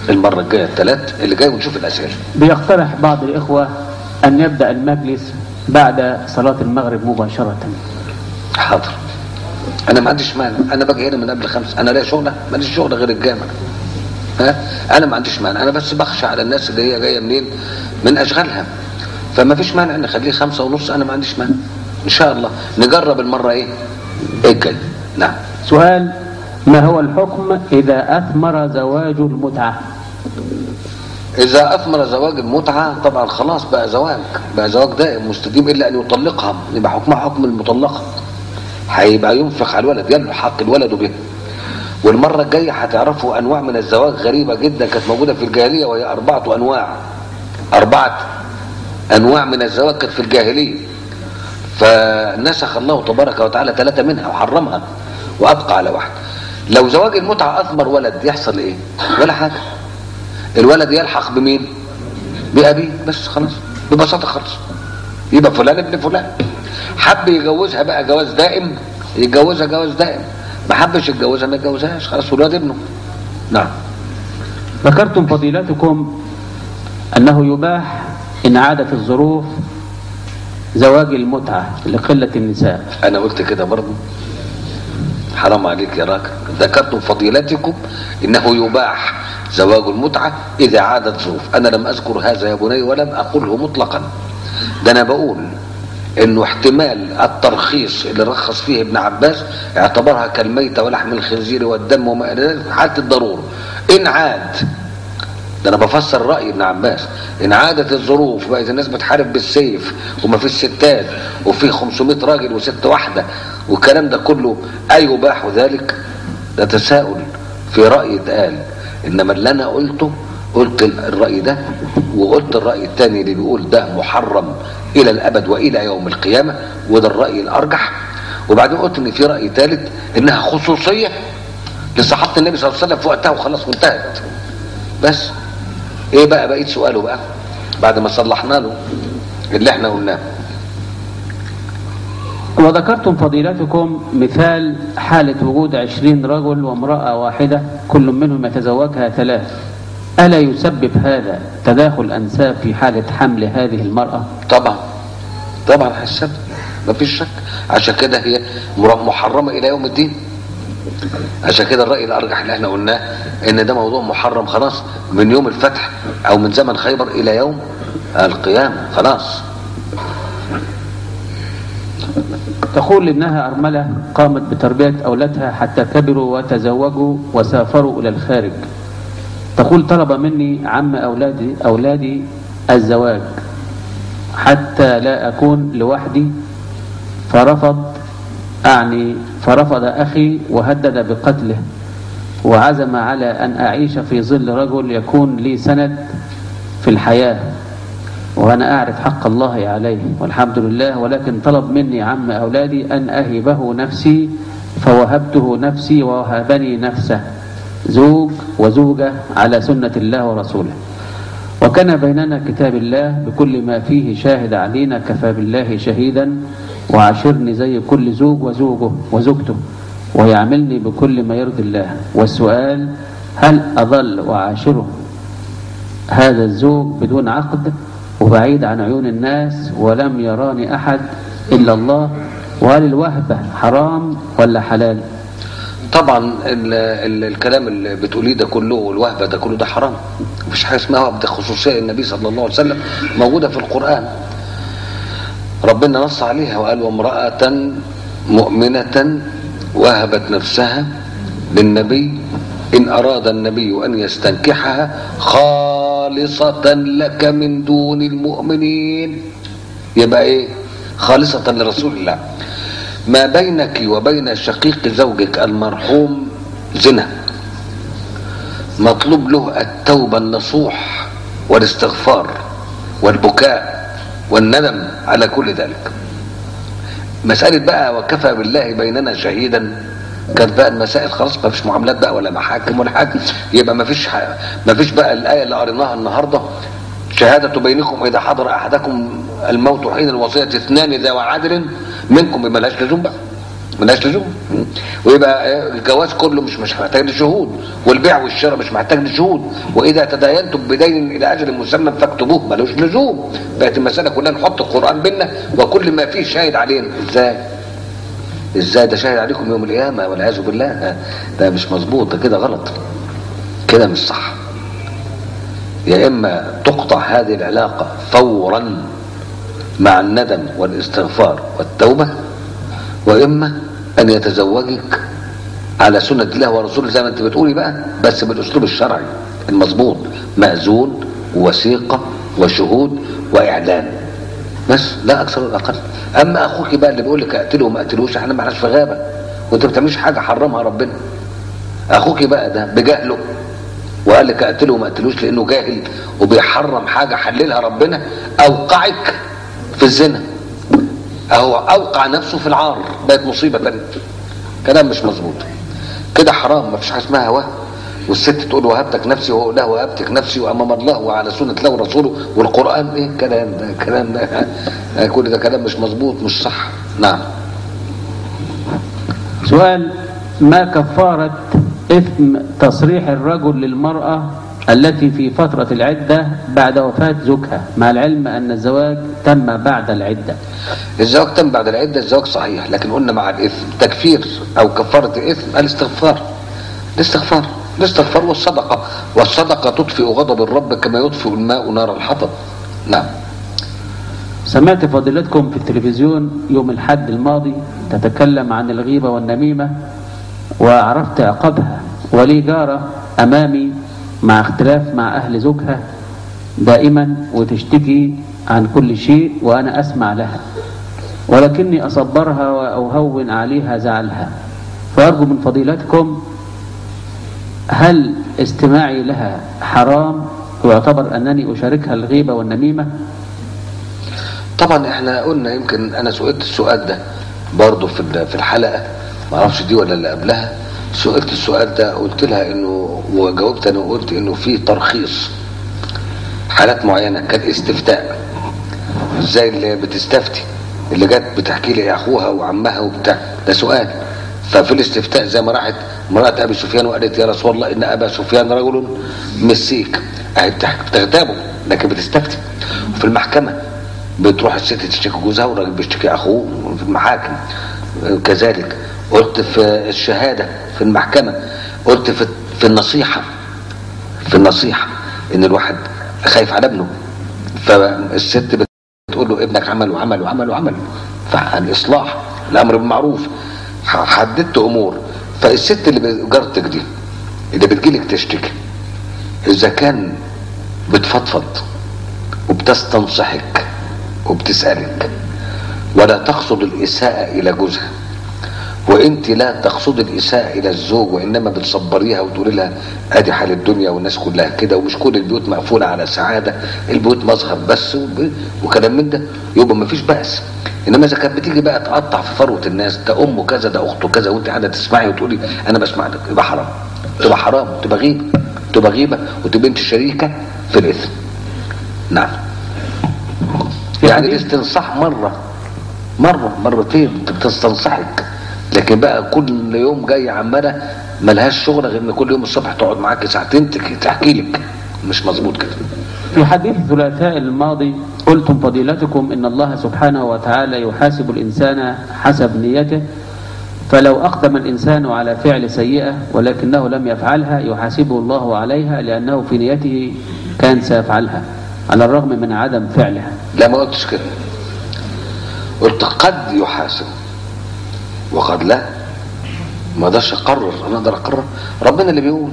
المره الجايه الثلاث اللي جاي ونشوف الاسئله بيقترح بعض الإخوة أن يبدأ المجلس بعد صلاة المغرب مباشرة حاضر انا ما عنديش مانع انا باجي هنا من قبل خمسة انا لا شغله ماليش شغل غير الجامع ها انا ما عنديش مانع انا بس بخشى على الناس اللي هي جايه منين من اشغالها فما فيش مانع نخليه خمسة ونص انا ما عنديش مانع ان شاء الله نجرب المره ايه ايه الجاي نعم سؤال ما هو الحكم إذا أثمر زواج المتعة إذا أثمر زواج المتعة طبعا خلاص بقى زواج بقى زواج دائم مستديم إلا أن يطلقها يبقى حكمها حكم المطلقة هيبقى ينفق على الولد يلحق الولد به والمرة الجاية هتعرفوا أنواع من الزواج غريبة جدا كانت موجودة في الجاهلية وهي أربعة أنواع أربعة أنواع من الزواج كانت في الجاهلية فنسخ الله تبارك وتعالى ثلاثة منها وحرمها وأبقى على واحد لو زواج المتعة أثمر ولد يحصل إيه؟ ولا حاجة الولد يلحق بمين بأبيه بس خلاص ببساطة خالص يبقى فلان ابن فلان حب يجوزها بقى جواز دائم يتجوزها جواز دائم ما حبش يتجوزها ما يتجوزهاش خلاص ولاد ابنه نعم ذكرتم فضيلتكم أنه يباح إن عادت الظروف زواج المتعة لقلة النساء انا قلت كده برضه حرام عليك يا راجل ذكرتم فضيلتكم انه يباح زواج المتعة اذا عادت ظروف انا لم اذكر هذا يا بني ولم اقله مطلقا ده انا بقول انه احتمال الترخيص اللي رخص فيه ابن عباس اعتبرها كالميتة ولحم الخنزير والدم وما الى ذلك حالة الضرورة ان عاد ده انا بفسر راي ابن عباس ان عادت الظروف بقت الناس بتحارب بالسيف وما فيش ستات وفي 500 راجل وست واحده والكلام ده كله ايباح ذلك ده تساؤل في راي اتقال انما اللي انا قلته قلت الراي ده وقلت الراي الثاني اللي بيقول ده محرم الى الابد والى يوم القيامه وده الراي الارجح وبعدين قلت ان في راي ثالث انها خصوصيه لصحابه النبي صلى الله عليه وسلم في وقتها وخلاص وانتهت بس ايه بقى بقيت سؤاله بقى بعد ما صلحنا له اللي احنا قلناه وذكرتم فضيلتكم مثال حالة وجود عشرين رجل وامرأة واحدة كل منهم يتزوجها ثلاث ألا يسبب هذا تداخل أنساب في حالة حمل هذه المرأة طبعا طبعا حسب مفيش شك عشان كده هي مر- محرمه الى يوم الدين عشان كده الراي الارجح اللي احنا قلناه ان ده موضوع محرم خلاص من يوم الفتح او من زمن خيبر الى يوم القيامه خلاص تقول إنها أرملة قامت بتربية أولادها حتى كبروا وتزوجوا وسافروا إلى الخارج تقول طلب مني عم أولادي أولادي الزواج حتى لا أكون لوحدي فرفض أعني فرفض أخي وهدد بقتله وعزم على أن أعيش في ظل رجل يكون لي سند في الحياة وأنا أعرف حق الله عليه والحمد لله ولكن طلب مني عم أولادي أن أهبه نفسي فوهبته نفسي ووهبني نفسه زوج وزوجة على سنة الله ورسوله وكان بيننا كتاب الله بكل ما فيه شاهد علينا كفى بالله شهيدا وعاشرني زي كل زوج وزوجه وزوجته ويعملني بكل ما يرضي الله والسؤال هل أظل وعاشره هذا الزوج بدون عقد وبعيد عن عيون الناس ولم يراني أحد إلا الله وهل الوهبة حرام ولا حلال طبعا ال ال الكلام اللي بتقوليه ده كله والوهبه ده كله ده حرام مفيش حاجه اسمها وهبه خصوصيه النبي صلى الله عليه وسلم موجوده في القران ربنا نص عليها وقال وامراه مؤمنه وهبت نفسها للنبي ان اراد النبي ان يستنكحها خالصه لك من دون المؤمنين يبقى ايه خالصه لرسول الله ما بينك وبين شقيق زوجك المرحوم زنا مطلوب له التوبة النصوح والاستغفار والبكاء والندم على كل ذلك مسألة بقى وكفى بالله بيننا شهيدا كانت بقى المسائل خلاص ما فيش معاملات بقى ولا محاكم ولا حاجة يبقى ما فيش حاجة ما فيش بقى الآية اللي قريناها النهاردة شهادة بينكم إذا حضر أحدكم الموت حين الوصية اثنان ذوى عدل منكم بما لهاش لزوم بقى ملهاش لزوم ويبقى الجواز كله مش مش محتاج لشهود والبيع والشراء مش محتاج لشهود واذا تداينتم بدين الى اجل مسمى فاكتبوه ملوش لزوم بقت المساله كلها نحط القران بينا وكل ما فيه شاهد علينا ازاي ازاي ده شاهد عليكم يوم القيامه والعياذ بالله ده مش مظبوط ده كده غلط كده مش صح يا اما تقطع هذه العلاقه فورا مع الندم والاستغفار والتوبه واما ان يتزوجك على سنه الله ورسوله زي ما انت بتقولي بقى بس بالاسلوب الشرعي المظبوط مأذون ووثيقه وشهود واعلان بس لا اكثر ولا اقل اما اخوك بقى اللي بيقول لك اقتله وما اقتلوش احنا ما احناش في غابه وانت ما بتعملش حاجه حرمها ربنا اخوك بقى ده بجهله وقال لك اقتله وما اقتلوش لانه جاهل وبيحرم حاجه حللها ربنا اوقعك في الزنا او اوقع نفسه في العار بقت مصيبه تانية كلام مش مظبوط كده حرام ما فيش حاجه اسمها وهم والست تقول وهبتك نفسي وهو لا وهبتك نفسي وامام الله وعلى سنه الله ورسوله والقران ايه كلام ده كلام ده كل ده كلام مش مظبوط مش صح نعم سؤال ما كفارة إثم تصريح الرجل للمرأة التي في فترة العدة بعد وفاة زوجها مع العلم أن الزواج تم بعد العدة الزواج تم بعد العده الزواج صحيح لكن قلنا مع الاثم تكفير او كفاره الاثم الاستغفار الاستغفار الاستغفار والصدقه والصدقه تطفئ غضب الرب كما يطفئ الماء نار الحطب نعم سمعت فضيلتكم في التلفزيون يوم الحد الماضي تتكلم عن الغيبة والنميمة وعرفت عقابها ولي جارة أمامي مع اختلاف مع أهل زوجها دائما وتشتكي عن كل شيء وأنا أسمع لها ولكني أصبرها وأهون عليها زعلها فأرجو من فضيلتكم هل استماعي لها حرام ويعتبر أنني أشاركها الغيبة والنميمة طبعا احنا قلنا يمكن انا سئلت السؤال ده برضه في ال- في الحلقه ما اعرفش دي ولا اللي قبلها سئلت السؤال ده قلت لها انه وجاوبت انا وقلت انه في ترخيص حالات معينه كالاستفتاء زي اللي بتستفتي اللي جت بتحكي لي اخوها وعمها وبتاع ده سؤال ففي الاستفتاء زي ما راحت امراه ابي سفيان وقالت يا رسول الله ان ابا سفيان رجل مسيك اهي بتحكي بتغتابه لكن بتستفتي وفي المحكمه بتروح الست تشتكي جوزها والراجل بيشتكي اخوه في المحاكم كذلك قلت في الشهاده في المحكمه قلت في في النصيحه في النصيحه ان الواحد خايف على ابنه فالست بتقول له ابنك عمل وعمل وعمل وعمل فالاصلاح الامر بالمعروف حددت امور فالست اللي جارتك دي اللي بتجيلك تشتكي اذا كان بتفضفض وبتستنصحك وبتسألك ولا تقصد الإساءة إلى جوزها وانت لا تقصد الإساءة إلى الزوج وإنما بتصبريها وتقولي لها أدي حال الدنيا والناس كلها كده ومش كل البيوت مقفولة على سعادة البيوت مظهر بس وب- وكلام من ده يبقى مفيش بأس إنما إذا كانت بتيجي بقى تقطع في ثروة الناس ده أمه كذا ده أخته كذا وأنت قاعدة تسمعي وتقولي أنا بسمع لك يبقى حرام تبقى حرام تبقى غيبة تبقى غيبة وتبقى أنت شريكة في الإثم نعم في يعني حديث- الاستنصاح مرة مرة مرتين انت بتستنصحك لكن بقى كل يوم جاي عمالة ملهاش شغل غير ان كل يوم الصبح تقعد معاك ساعتين تك- تحكي لك مش مظبوط كده في حديث الثلاثاء الماضي قلتم فضيلتكم إن الله سبحانه وتعالى يحاسب الإنسان حسب نيته فلو أقدم الإنسان على فعل سيئة ولكنه لم يفعلها يحاسبه الله عليها لأنه في نيته كان سيفعلها على الرغم من عدم فعلها لا ما قلتش كده قلت قد يحاسب وقد لا ما اقدرش اقرر انا اقدر اقرر ربنا اللي بيقول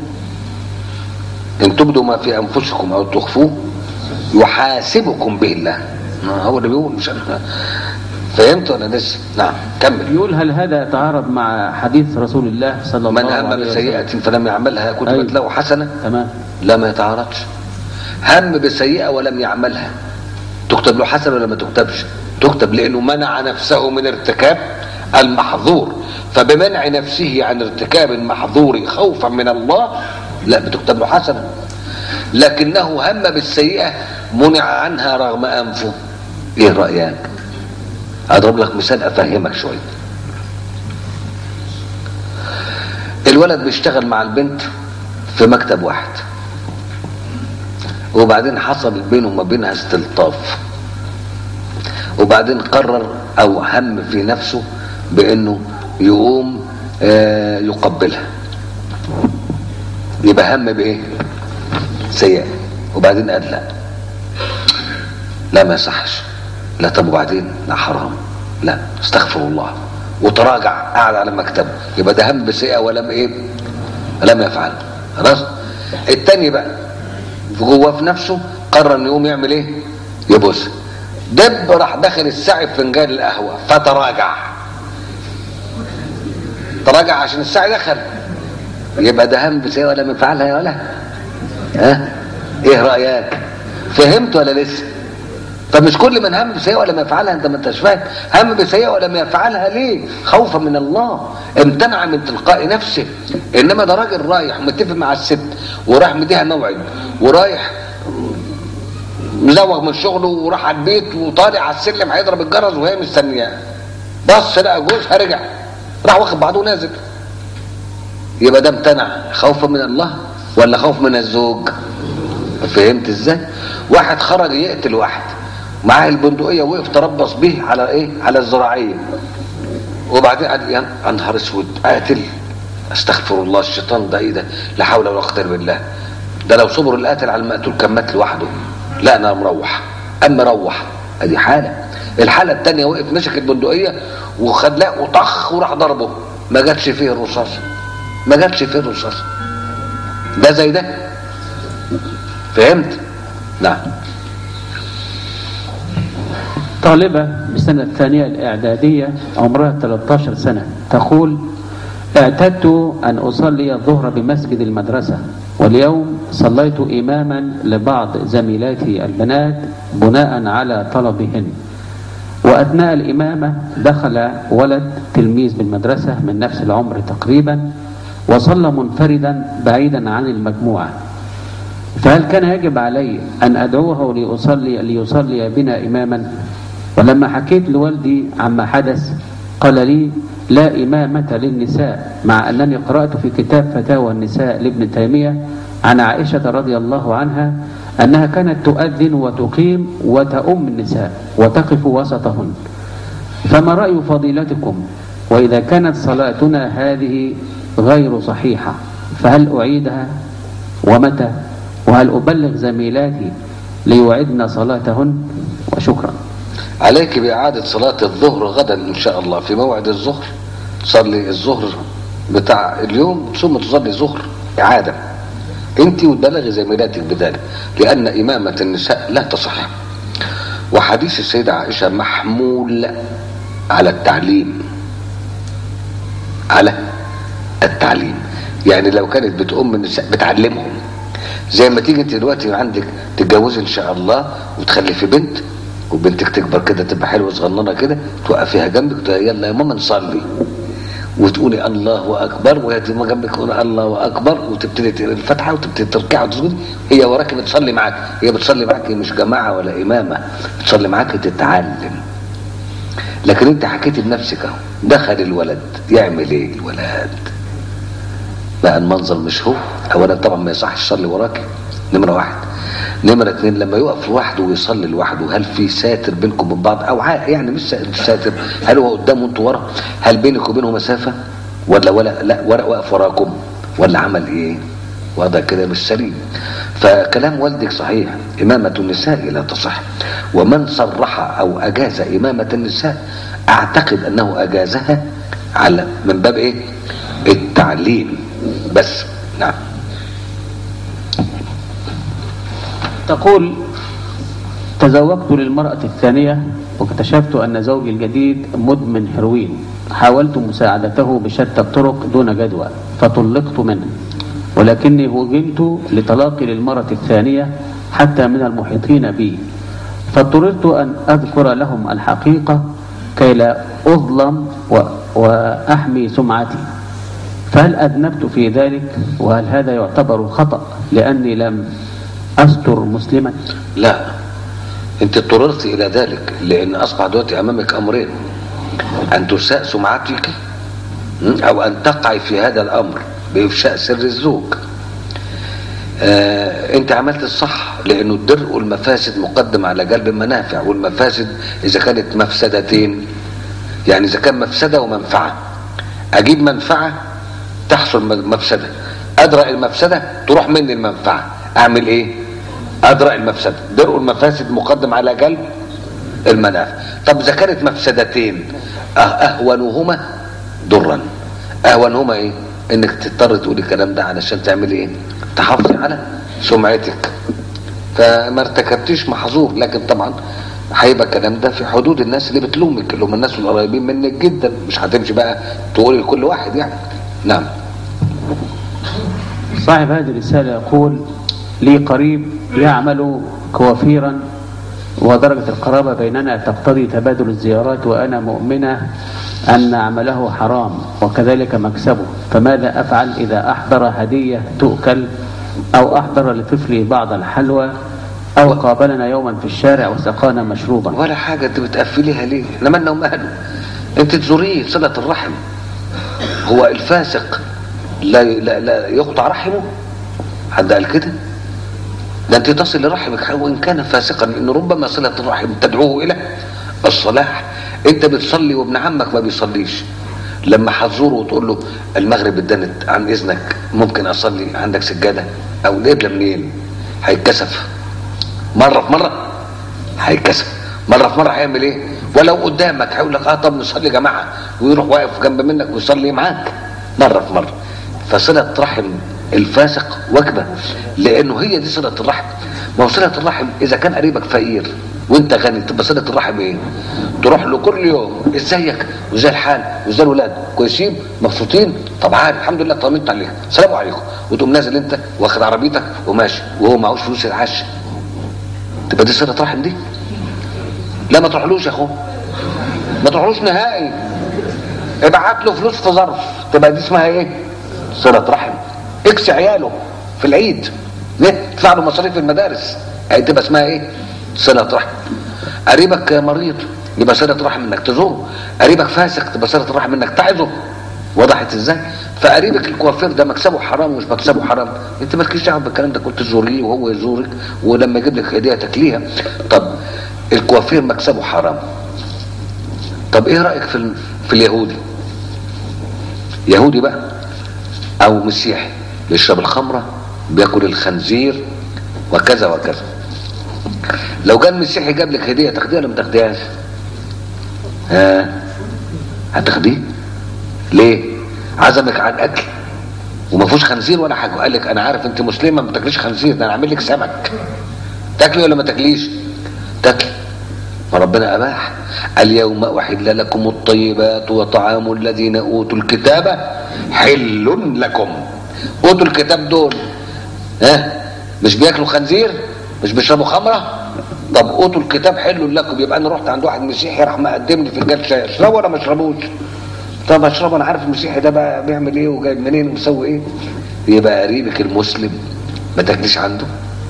ان تبدوا ما في انفسكم او تخفوه يحاسبكم به الله ما هو اللي بيقول مش انا فهمت ولا لسه نعم كمل يقول هل هذا يتعارض مع حديث رسول الله صلى من الله هم عليه بسيئة وسلم فلم يعملها كتبت أيوة. له حسنة تمام لا ما يتعارضش هم بسيئة ولم يعملها تكتب له حسنة ولا ما تكتبش تكتب لأنه منع نفسه من ارتكاب المحظور فبمنع نفسه عن ارتكاب المحظور خوفا من الله لا بتكتب له حسنة لكنه هم بالسيئة منع عنها رغم أنفه ايه رأيك اضرب لك مثال افهمك شوية الولد بيشتغل مع البنت في مكتب واحد وبعدين حصل بينه وما بينها استلطاف وبعدين قرر او هم في نفسه بانه يقوم آه، يقبلها يبقى هم بايه سيئة وبعدين قال لا لا ما يصحش لا طب وبعدين لا حرام لا استغفر الله وتراجع قعد على مكتبه يبقى ده هم بسيئة ولم ايه لم يفعل خلاص التاني بقى جواه في نفسه قرر انه يقوم يعمل ايه يبص دب راح داخل الساعي في فنجان القهوه فتراجع تراجع عشان الساعي دخل يبقى ده هم بسيئة ولا يفعلها يا ولا ها ايه رايك فهمت ولا لسه فمش كل من هم بسيئة ولم يفعلها انت ما انتش فاهم هم بسيئة ولم يفعلها ليه خوفا من الله امتنع من تلقاء نفسه انما ده راجل رايح متفق مع الست وراح مديها موعد ورايح مزوغ من شغله وراح على البيت وطالع على السلم هيضرب الجرس وهي مستنياه بص لقى جوزها رجع راح واخد بعضه ونازل يبقى ده امتنع خوفا من الله ولا خوف من الزوج فهمت ازاي واحد خرج يقتل واحد معاه البندقية وقف تربص به على ايه على الزراعية وبعدين قال يا نهار اسود قاتل استغفر الله الشيطان ده ايه ده لا حول ولا قوه الا بالله ده لو صبر القاتل على المقتول كان مات لوحده لا انا مروح اما روح ادي حاله الحاله الثانيه وقف مسك البندقيه وخد لا وطخ وراح ضربه ما جاتش فيه الرصاص ما جاتش فيه الرصاص ده زي ده فهمت نعم طالبة بالسنة الثانية الإعدادية عمرها 13 سنة تقول اعتدت أن أصلي الظهر بمسجد المدرسة واليوم صليت إماما لبعض زميلاتي البنات بناء على طلبهن وأثناء الإمامة دخل ولد تلميذ بالمدرسة من نفس العمر تقريبا وصلى منفردا بعيدا عن المجموعة فهل كان يجب علي أن أدعوه ليصلي, ليصلي بنا إماما ولما حكيت لوالدي عما حدث قال لي لا إمامة للنساء مع أنني قرأت في كتاب فتاوى النساء لابن تيمية عن عائشة رضي الله عنها أنها كانت تؤذن وتقيم وتؤم النساء وتقف وسطهن فما رأي فضيلتكم وإذا كانت صلاتنا هذه غير صحيحة فهل أعيدها ومتى وهل أبلغ زميلاتي ليوعدن صلاتهن وشكرا عليك بإعادة صلاة الظهر غدا إن شاء الله في موعد الظهر صلي الظهر بتاع اليوم ثم تصلي ظهر إعادة أنت وتبلغي زميلاتك بذلك لأن إمامة النساء لا تصح وحديث السيدة عائشة محمول على التعليم على التعليم يعني لو كانت بتؤم النساء بتعلمهم زي ما تيجي انت دلوقتي عندك تتجوزي ان شاء الله وتخلفي بنت وبنتك تكبر كده تبقى حلوه صغننه كده توقفيها جنبك تقول يلا يا ماما نصلي وتقولي الله اكبر وهي تبقى جنبك تقول الله اكبر وتبتدي تقري الفاتحه وتبتدي تركعي وتسجدي هي وراك بتصلي معاك هي بتصلي معاك مش جماعه ولا امامه بتصلي معاك تتعلم لكن انت حكيتي بنفسك اهو دخل الولد يعمل ايه الولد بقى المنظر مش هو اولا طبعا ما يصحش يصلي وراك نمره واحد نمرة اتنين لما يقف لوحده ويصلي لوحده هل في ساتر بينكم وبين بعض او يعني مش ساتر هل هو قدامه وانتوا ورا هل بينك وبينه مسافة ولا ولا لا ورق واقف وراكم ولا عمل ايه وضع كده مش سليم فكلام والدك صحيح إمامة النساء لا تصح ومن صرح أو أجاز إمامة النساء أعتقد أنه أجازها على من باب إيه التعليم بس نعم تقول تزوجت للمرأة الثانية واكتشفت أن زوجي الجديد مدمن هيروين حاولت مساعدته بشتى الطرق دون جدوى فطلقت منه ولكني هجمت لطلاقي للمرة الثانية حتى من المحيطين بي فاضطررت أن أذكر لهم الحقيقة كي لا أظلم و... وأحمي سمعتي فهل أذنبت في ذلك وهل هذا يعتبر خطأ لأني لم أستر مسلما لا انت اضطررت الى ذلك لان اصبح دلوقتي امامك امرين ان تساء سمعتك او ان تقع في هذا الامر بإفشاء سر الزوج آه انت عملت الصح لانه الدرء والمفاسد مقدم على جلب المنافع والمفاسد اذا كانت مفسدتين يعني اذا كان مفسده ومنفعه اجيب منفعه تحصل مفسده ادرا المفسده تروح مني المنفعه اعمل ايه ادرا المفسده درء المفاسد مقدم على جلب المنافع طب اذا كانت مفسدتين أه- اهونهما ضرا اهونهما ايه انك تضطر تقول الكلام ده علشان تعمل ايه تحافظي على سمعتك فما ارتكبتيش محظور لكن طبعا هيبقى الكلام ده في حدود الناس اللي بتلومك اللي هم الناس القريبين منك جدا مش هتمشي بقى تقولي لكل واحد يعني نعم صاحب هذه الرسالة يقول لي قريب يعمل كوافيرا ودرجة القرابة بيننا تقتضي تبادل الزيارات وأنا مؤمنة أن عمله حرام وكذلك مكسبه فماذا أفعل إذا أحضر هدية تؤكل أو أحضر لطفلي بعض الحلوى أو قابلنا يوما في الشارع وسقانا مشروبا ولا حاجة انت بتقفليها ليه احنا مالنا وماله انت تزوريه صلة الرحم هو الفاسق لا لا, لا يقطع رحمه حد قال كده ده انت تصل لرحمك وان كان فاسقا لان ربما صلة الرحم تدعوه الى الصلاح انت بتصلي وابن عمك ما بيصليش لما هتزوره وتقول له المغرب اتدنت عن اذنك ممكن اصلي عندك سجاده او القبله منين هيتكسف مره في مره هيتكسف مره في مره هيعمل ايه ولو قدامك هيقول لك اه طب نصلي جماعه ويروح واقف جنب منك ويصلي معاك مره في مره فصله رحم الفاسق وجبه لانه هي دي صله الرحم ما هو صله الرحم اذا كان قريبك فقير وانت غني تبقى صله الرحم ايه تروح له كل يوم ازيك وزي الحال وزي الولاد كويسين مبسوطين طب عارف الحمد لله طمنت عليك السلام عليكم وتقوم نازل انت واخد عربيتك وماشي وهو معهوش فلوس العش تبقى دي صله رحم دي لا ما تروحلوش يا اخو ما تروحلوش نهائي ابعت له فلوس في ظرف تبقى دي اسمها ايه صله رحم اكسي عياله في العيد ليه تدفع له مصاريف المدارس هي تبقى اسمها ايه صله رحم قريبك مريض يبقى صله رحم انك تزوره قريبك فاسق تبقى صله رحم انك تعظه وضحت ازاي فقريبك الكوافير ده مكسبه حرام ومش مكسبه حرام انت مالكيش دعوه بالكلام ده كنت تزوريه وهو يزورك ولما يجيب لك هديه تاكليها طب الكوافير مكسبه حرام طب ايه رايك في ال... في اليهودي يهودي بقى او مسيحي بيشرب الخمره بياكل الخنزير وكذا وكذا لو كان مسيحي جاب لك هديه تاخديها ولا ما تاخديهاش؟ ها هتاخديه؟ ليه؟ عزمك عن اكل وما فيهوش خنزير ولا حاجه قال لك انا عارف انت مسلمه ما تاكليش خنزير ده انا عامل لك سمك تاكلي ولا ما تاكليش؟ تاكلي فربنا اباح اليوم احل لكم الطيبات وطعام الذين اوتوا الكتاب حل لكم اوتوا الكتاب دول ها مش بياكلوا خنزير مش بيشربوا خمره طب اوتوا الكتاب حل لكم يبقى انا رحت عند واحد مسيحي راح مقدم لي فنجان شاي اشربه ولا ما اشربوش طب اشربه انا عارف المسيحي ده بقى بيعمل ايه وجاي منين ومسوي ايه يبقى قريبك المسلم ما تاكليش عنده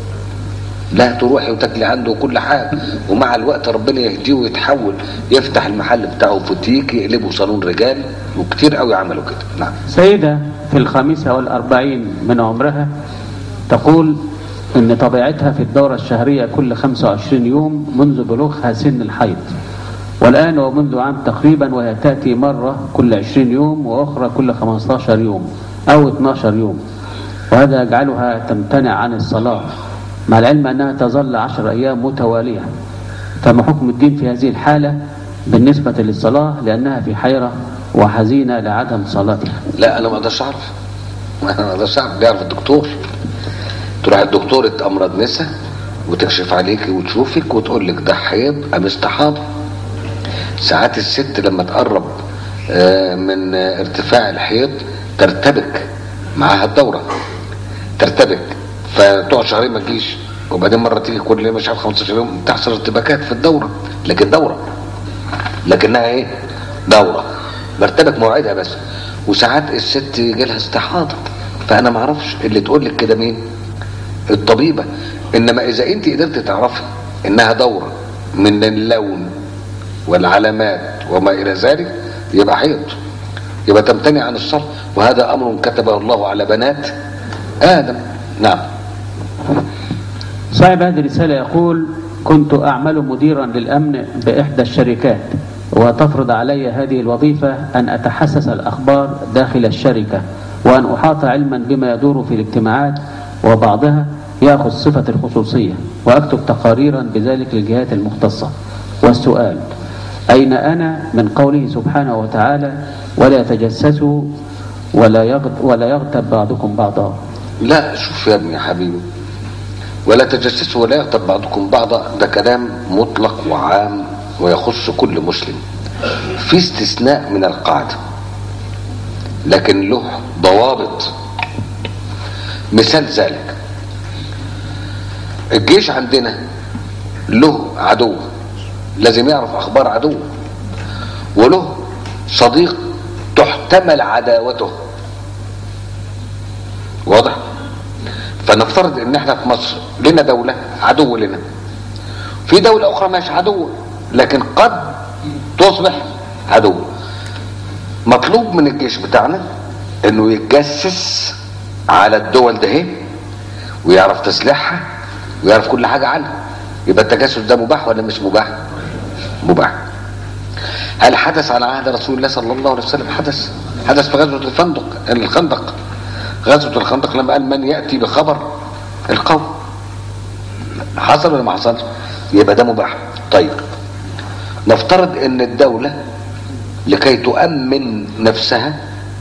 لا تروحي وتاكلي عنده كل حاجه ومع الوقت ربنا يهديه ويتحول يفتح المحل بتاعه بوتيك يقلبه صالون رجال وكتير قوي عملوا كده نعم سيدة في الخامسة والأربعين من عمرها تقول إن طبيعتها في الدورة الشهرية كل 25 يوم منذ بلوغها سن الحيض والآن ومنذ عام تقريبا وهي تأتي مرة كل 20 يوم وأخرى كل 15 يوم أو 12 يوم وهذا يجعلها تمتنع عن الصلاة مع العلم أنها تظل عشر أيام متوالية فما حكم الدين في هذه الحالة بالنسبة للصلاة لأنها في حيرة وحزينة لعدم صلاتها لا انا ما اقدرش اعرف ما انا ما اقدرش اعرف بيعرف الدكتور تروح الدكتور امراض نسا وتكشف عليكي وتشوفك وتقول لك ده حيض ام استحاضه ساعات الست لما تقرب آه، من آه، ارتفاع الحيض ترتبك معاها الدوره ترتبك فتقعد شهرين ما تجيش وبعدين مره تيجي كل مش عارف 15 يوم تحصل ارتباكات في الدوره لكن دوره لكنها ايه دوره مرتبك موعدها بس وساعات الست يجي لها استحاضه فانا ما اعرفش اللي تقول لك كده مين الطبيبه انما اذا انت قدرت تعرفي انها دوره من اللون والعلامات وما الى ذلك يبقى حيض يبقى تمتنع عن الصلاة وهذا أمر كتبه الله على بنات آدم نعم صاحب هذه الرسالة يقول كنت أعمل مديرا للأمن بإحدى الشركات وتفرض علي هذه الوظيفة أن أتحسس الأخبار داخل الشركة وأن أحاط علما بما يدور في الاجتماعات وبعضها يأخذ صفة الخصوصية وأكتب تقاريرا بذلك للجهات المختصة والسؤال أين أنا من قوله سبحانه وتعالى ولا يتجسسوا ولا يغت ولا يغتب بعضكم بعضا لا شوف يا ابني يا حبيبي ولا تجسسوا ولا يغتب بعضكم بعضا ده كلام مطلق وعام ويخص كل مسلم في استثناء من القاعدة لكن له ضوابط مثال ذلك الجيش عندنا له عدو لازم يعرف اخبار عدو وله صديق تحتمل عداوته واضح فنفترض ان احنا في مصر لنا دولة عدو لنا في دولة اخرى مش عدو لكن قد تصبح عدو مطلوب من الجيش بتاعنا انه يتجسس على الدول ده اهي ويعرف تسليحها ويعرف كل حاجة عنها يبقى التجسس ده مباح ولا مش مباح مباح هل حدث على عهد رسول الله صلى الله عليه وسلم حدث حدث في غزوة الخندق الخندق غزوة الخندق لما قال من يأتي بخبر القوم حصل ولا ما حصلش يبقى ده مباح طيب نفترض ان الدولة لكي تؤمن نفسها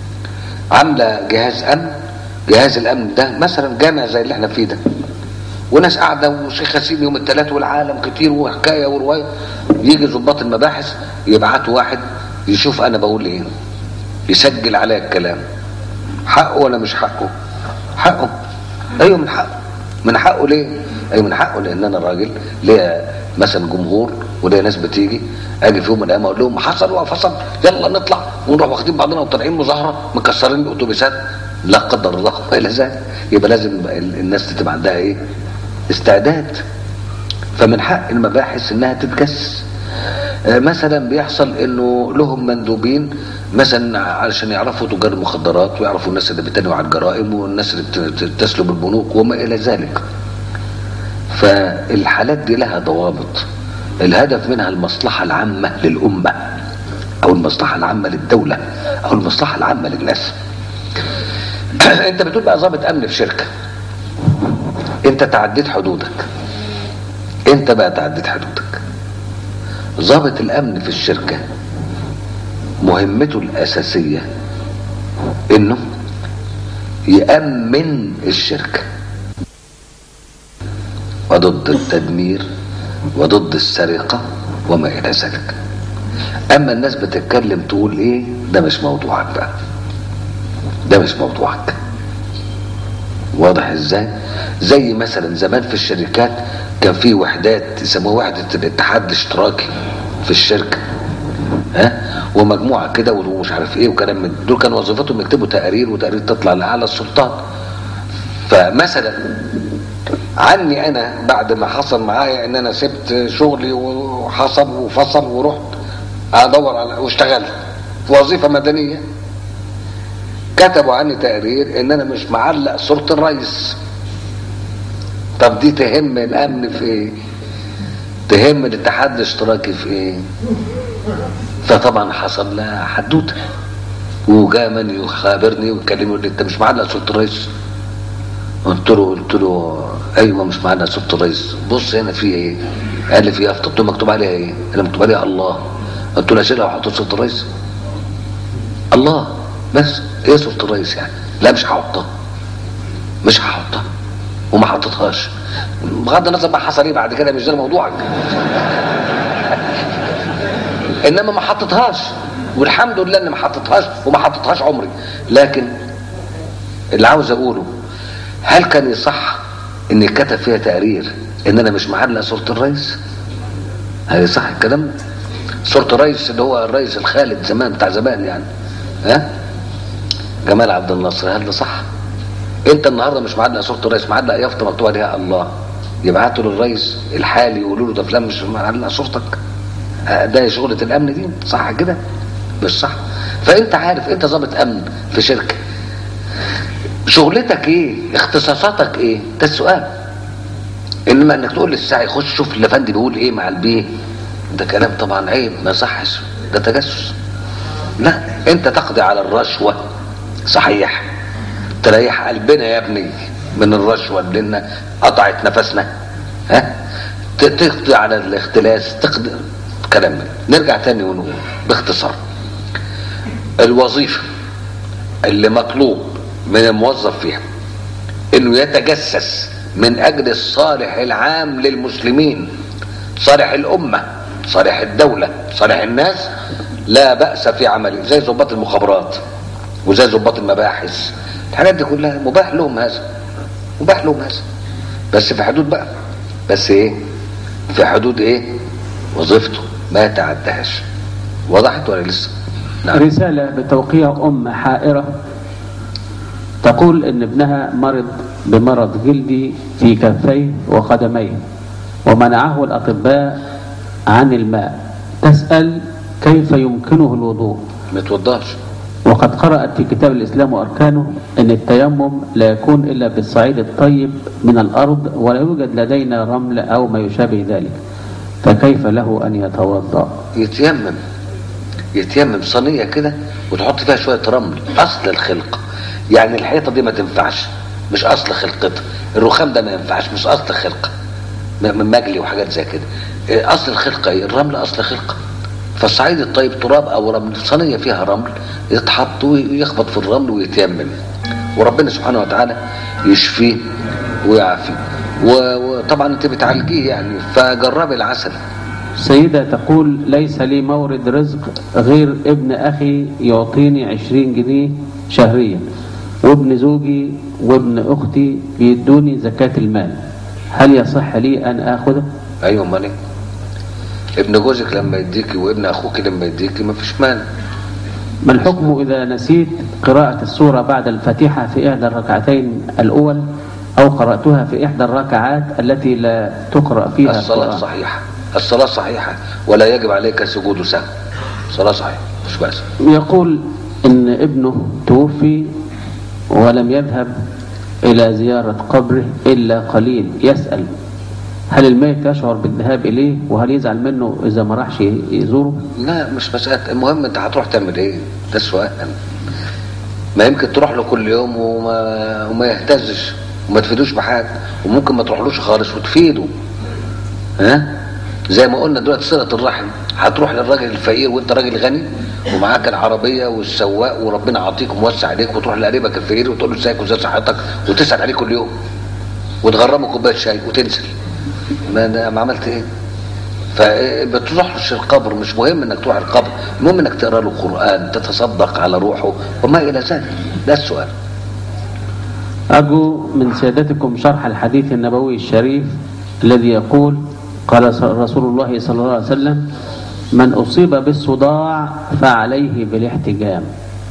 عاملة جهاز امن جهاز الامن ده مثلا جامع زي اللي احنا فيه ده وناس قاعده وشيخ ياسين يوم الثلاث والعالم كتير وحكايه وروايه يجي ظباط المباحث يبعتوا واحد يشوف انا بقول ايه يسجل عليا الكلام حقه ولا مش حقه حقه ايوه من حقه من حقه ليه ايوه من حقه لان انا راجل ليا مثلا جمهور وليا ناس بتيجي اجي في يوم من الايام اقول لهم حصل وفصل يلا نطلع ونروح واخدين بعضنا وطالعين مظاهره مكسرين الاتوبيسات لا قدر الله الى ذلك يبقى لازم الناس تبقى عندها ايه استعداد فمن حق المباحث انها تتجسس مثلا بيحصل انه لهم مندوبين مثلا علشان يعرفوا تجار المخدرات ويعرفوا الناس اللي بتنوي على الجرائم والناس اللي بتسلب البنوك وما الى ذلك فالحالات دي لها ضوابط الهدف منها المصلحة العامة للأمة أو المصلحة العامة للدولة أو المصلحة العامة للناس أنت بتقول بقى ضابط أمن في شركة أنت تعديت حدودك أنت بقى تعديت حدودك ضابط الأمن في الشركة مهمته الأساسية إنه يأمن الشركة وضد التدمير وضد السرقة وما إلى ذلك أما الناس بتتكلم تقول إيه ده مش موضوعك بقى ده مش موضوعك واضح ازاي زي مثلا زمان في الشركات كان في وحدات يسموها وحدة الاتحاد الاشتراكي في الشركة ها ومجموعة كده ومش عارف ايه وكلام من دول كان وظيفتهم يكتبوا تقارير وتقارير تطلع لأعلى السلطات فمثلا عني انا بعد ما حصل معايا ان انا سبت شغلي وحصل وفصل ورحت ادور على واشتغلت في وظيفه مدنيه كتبوا عني تقرير ان انا مش معلق صوره الرئيس طب دي تهم الامن في ايه تهم الاتحاد الاشتراكي في ايه فطبعا حصل لها حدوته وجاء من يخابرني ويكلمني يقول لي انت مش معلق صوره الرئيس قلت له قلت له ايوه مش معانا صوره الرئيس بص هنا في ايه قال لي في يافطه قلت له مكتوب عليها ايه انا مكتوب عليها الله قلت له اشيلها واحط صوره الرئيس الله بس ايه صوره الرئيس يعني لا مش هحطها مش هحطها وما حطيتهاش بغض النظر بقى حصل ايه بعد كده مش ده موضوعك انما ما حطيتهاش والحمد لله اني ما حطيتهاش وما حطيتهاش عمري لكن اللي عاوز اقوله هل كان يصح ان كتب فيها تقرير ان انا مش معلق صوره الرئيس هل يصح الكلام صوره الرئيس اللي هو الرئيس الخالد زمان بتاع زمان يعني ها جمال عبد الناصر هل ده صح انت النهارده مش معلق صوره الرئيس معلق يافطه مكتوب عليها الله يبعتوا للرئيس الحالي يقولوا له ده فلان مش معلق صورتك ده شغله الامن دي صح كده مش صح فانت عارف انت ضابط امن في شركه شغلتك ايه اختصاصاتك ايه ده السؤال انما انك تقول للساعي خش شوف الافندي بيقول ايه مع البيه ده كلام طبعا عيب ما يصحش ده تجسس لا انت تقضي على الرشوه صحيح تريح قلبنا يا ابني من الرشوه اللي لنا قطعت نفسنا ها ت- تقضي على الاختلاس تقضي كلام من. نرجع تاني ونقول باختصار الوظيفه اللي مطلوب من الموظف فيها انه يتجسس من اجل الصالح العام للمسلمين صالح الامه صالح الدوله صالح الناس لا باس في عمله زي ضباط المخابرات وزي ضباط المباحث الحاجات دي كلها مباح لهم هذا مباح لهم هذا بس في حدود بقى بس ايه في حدود ايه وظيفته ما يتعداش وضحت ولا لسه نعم رسالة بتوقيع أم حائرة تقول إن ابنها مرض بمرض جلدي في كفيه وقدميه ومنعه الأطباء عن الماء تسأل كيف يمكنه الوضوء ما توضاش وقد قرأت في كتاب الإسلام وأركانه أن التيمم لا يكون إلا بالصعيد الطيب من الأرض ولا يوجد لدينا رمل أو ما يشابه ذلك فكيف له أن يتوضأ يتيمم يتيمم صينيه كده وتحط فيها شويه رمل اصل الخلق يعني الحيطه دي ما تنفعش مش اصل خلقتها الرخام ده ما ينفعش مش اصل خلقه م- من مجلي وحاجات زي كده إيه اصل الخلقه ايه الرمل اصل خلقه فالصعيد الطيب تراب او رمل صينيه فيها رمل يتحط ويخبط في الرمل ويتيمم وربنا سبحانه وتعالى يشفيه ويعافيه و- وطبعا انت بتعالجيه يعني فجربي العسل سيدة تقول ليس لي مورد رزق غير ابن أخي يعطيني عشرين جنيه شهريا وابن زوجي وابن أختي بيدوني زكاة المال هل يصح لي أن آخذه؟ ايوه امال ايه ابن جوزك لما يديكي وابن اخوك لما يديكي ما فيش مانع ما الحكم إذا نسيت قراءة السورة بعد الفاتحة في إحدى الركعتين الأول أو قرأتها في إحدى الركعات التي لا تقرأ فيها الصلاة القرآن صحيحة الصلاة صحيحة ولا يجب عليك سجود سهو صلاة صحيحة مش بس يقول إن ابنه توفي ولم يذهب إلى زيارة قبره إلا قليل يسأل هل الميت يشعر بالذهاب إليه وهل يزعل منه إذا ما راحش يزوره لا مش مسألة المهم انت هتروح تعمل ايه ده السؤال ما يمكن تروح له كل يوم وما, وما يهتزش وما تفيدوش بحاجة وممكن ما تروحلوش خالص وتفيده ها زي ما قلنا دلوقتي صلة الرحم هتروح للراجل الفقير وانت راجل غني ومعاك العربية والسواق وربنا عاطيك وموسع عليك وتروح لقريبك الفقير وتقول له ازيك وازاي صحتك وتسأل عليه كل يوم وتغرمه كوباية شاي وتنزل ما ده ما عملت ايه فبتروحش القبر مش مهم انك تروح القبر المهم انك تقرا له قران تتصدق على روحه وما الى ذلك ده السؤال أرجو من سيادتكم شرح الحديث النبوي الشريف الذي يقول قال ص- رسول الله صلى الله عليه وسلم من أصيب بالصداع فعليه بالاحتجام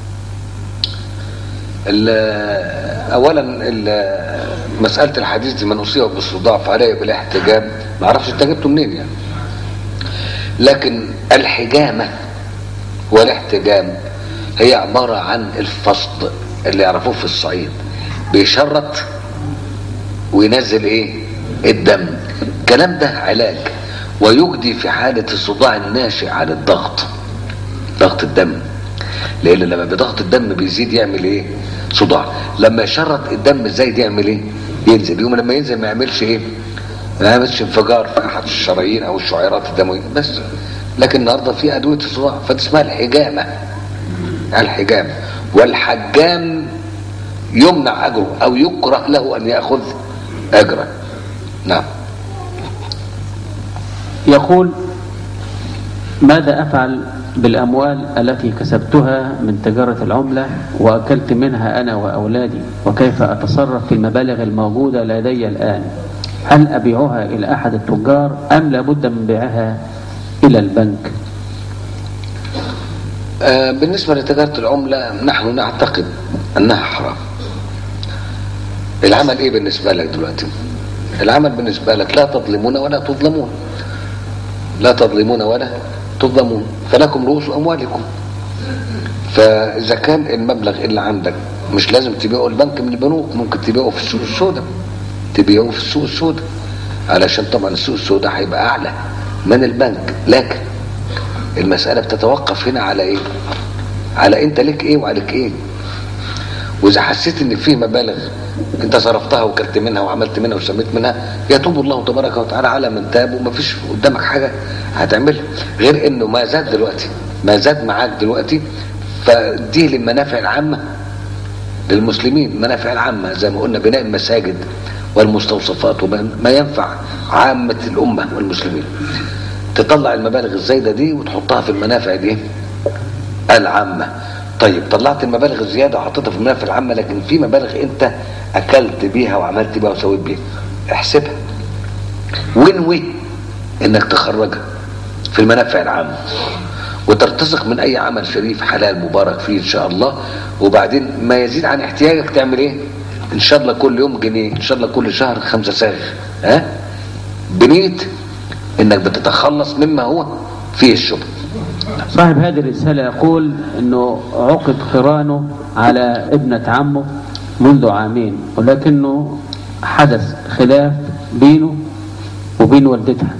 ال- اولا ال- مساله الحديث دي من اصيب بالصداع فعليه بالاحتجام ما اعرفش انت جبته منين يعني لكن الحجامه والاحتجام هي عباره عن الفصد اللي يعرفوه في الصعيد بيشرط وينزل ايه الدم الكلام ده علاج ويجدي في حالة الصداع الناشئ عن الضغط ضغط الدم لان لما بضغط الدم بيزيد يعمل ايه صداع لما يشرط الدم زايد يعمل ايه ينزل يوم لما ينزل ما يعملش ايه ما يعملش انفجار في احد الشرايين او الشعيرات الدمويه بس لكن النهارده في ادويه الصداع فدي اسمها الحجامه الحجامه والحجام يمنع اجره او يكره له ان ياخذ اجره نعم يقول ماذا أفعل بالأموال التي كسبتها من تجارة العملة وأكلت منها أنا وأولادي وكيف أتصرف في المبالغ الموجودة لدي الآن هل أبيعها إلى أحد التجار أم لابد من بيعها إلى البنك آه بالنسبه لتجاره العمله نحن نعتقد انها حرام العمل ايه بالنسبه لك دلوقتي العمل بالنسبه لك لا تظلمون ولا تظلمون لا تظلمون ولا تظلمون فلكم رؤوس اموالكم فاذا كان المبلغ اللي عندك مش لازم تبيعه البنك من البنوك ممكن تبيعه في السوق السوداء تبيعه في السوق السوداء علشان طبعا السوق السوداء هيبقى اعلى من البنك لكن المساله بتتوقف هنا على ايه على انت ليك ايه وعليك ايه واذا حسيت ان في مبالغ انت صرفتها وكلت منها وعملت منها وسميت منها يتوب الله تبارك وتعالى على من تاب وما فيش قدامك حاجه هتعملها غير انه ما زاد دلوقتي ما زاد معاك دلوقتي فدي للمنافع العامه للمسلمين المنافع العامه زي ما قلنا بناء المساجد والمستوصفات وما ينفع عامه الامه والمسلمين تطلع المبالغ الزايده دي وتحطها في المنافع دي العامه طيب طلعت المبالغ الزياده وحطيتها في المنافع العامه لكن في مبالغ انت اكلت بيها وعملت بيها وسويت بيها احسبها وانوي انك تخرجها في المنافع العامه وترتزق من اي عمل شريف حلال مبارك فيه ان شاء الله وبعدين ما يزيد عن احتياجك تعمل ايه ان شاء الله كل يوم جنيه ان شاء الله كل شهر خمسة ساغ ها بنية انك بتتخلص مما هو فيه الشبه صاحب هذه الرسالة يقول انه عقد قرانه على ابنة عمه منذ عامين ولكنه حدث خلاف بينه وبين والدتها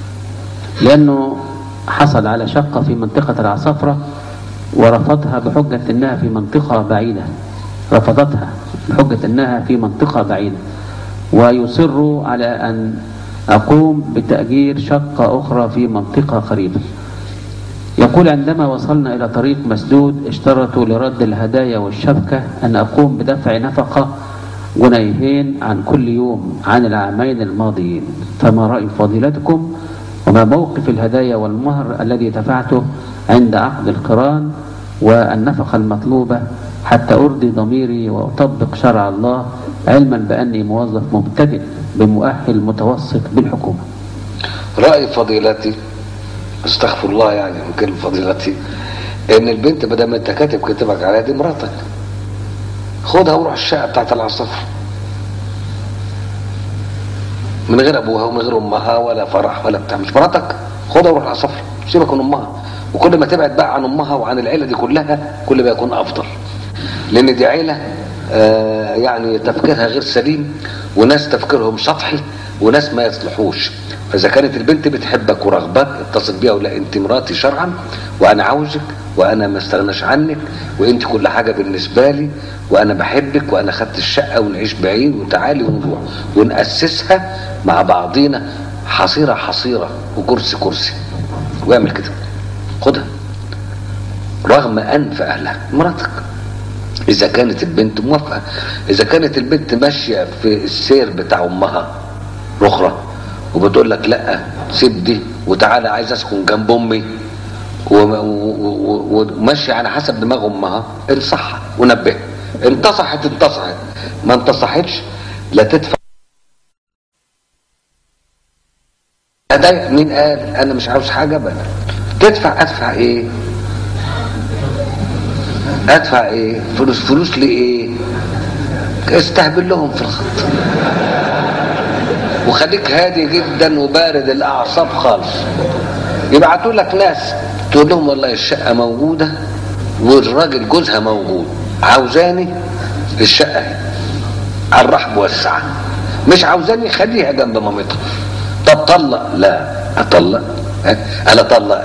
لانه حصل على شقة في منطقة العصفرة ورفضها بحجة انها في منطقة بعيدة رفضتها بحجة انها في منطقة بعيدة ويصر على ان اقوم بتأجير شقة اخرى في منطقة قريبة يقول عندما وصلنا إلى طريق مسدود اشترطوا لرد الهدايا والشبكة أن أقوم بدفع نفقة جنيهين عن كل يوم عن العامين الماضيين فما رأي فضيلتكم وما موقف الهدايا والمهر الذي دفعته عند عقد القران والنفقة المطلوبة حتى أرضي ضميري وأطبق شرع الله علما بأني موظف مبتدئ بمؤهل متوسط بالحكومة رأي فضيلتي استغفر الله يعني من كلمة فضيلتي ان البنت بدل ما انت كاتب كتبك عليها دي مراتك خدها وروح الشقه بتاعت العصفر من غير ابوها ومن غير امها ولا فرح ولا بتاع مش مراتك خدها وروح العصفر سيبك من امها وكل ما تبعد بقى عن امها وعن العيله دي كلها كل ما يكون افضل لان دي عيله آه يعني تفكيرها غير سليم وناس تفكيرهم سطحي وناس ما يصلحوش فاذا كانت البنت بتحبك ورغبك اتصل بيها ولا انت مراتي شرعا وانا عاوزك وانا ما استغناش عنك وانت كل حاجه بالنسبه لي وانا بحبك وانا خدت الشقه ونعيش بعيد وتعالي ونروح وناسسها مع بعضينا حصيره حصيره وكرسي كرسي واعمل كده خدها رغم انف اهلها مراتك اذا كانت البنت موافقه اذا كانت البنت ماشيه في السير بتاع امها الاخرى وبتقول لك لا سيب دي وتعالى عايز اسكن جنب امي وماشي على حسب دماغ امها انصحها ونبهها انتصحت انتصحت ما انتصحتش لا تدفع هدايا مين قال انا مش عاوز حاجه بقى تدفع ادفع ايه ادفع ايه فلوس فلوس لايه استهبل لهم في الخط وخليك هادي جدا وبارد الاعصاب خالص يبعتوا لك ناس تقول لهم والله الشقه موجوده والراجل جوزها موجود عاوزاني الشقه على الرحب والسعه مش عاوزاني خليها جنب مامتها طب طلق لا اطلق انا اطلق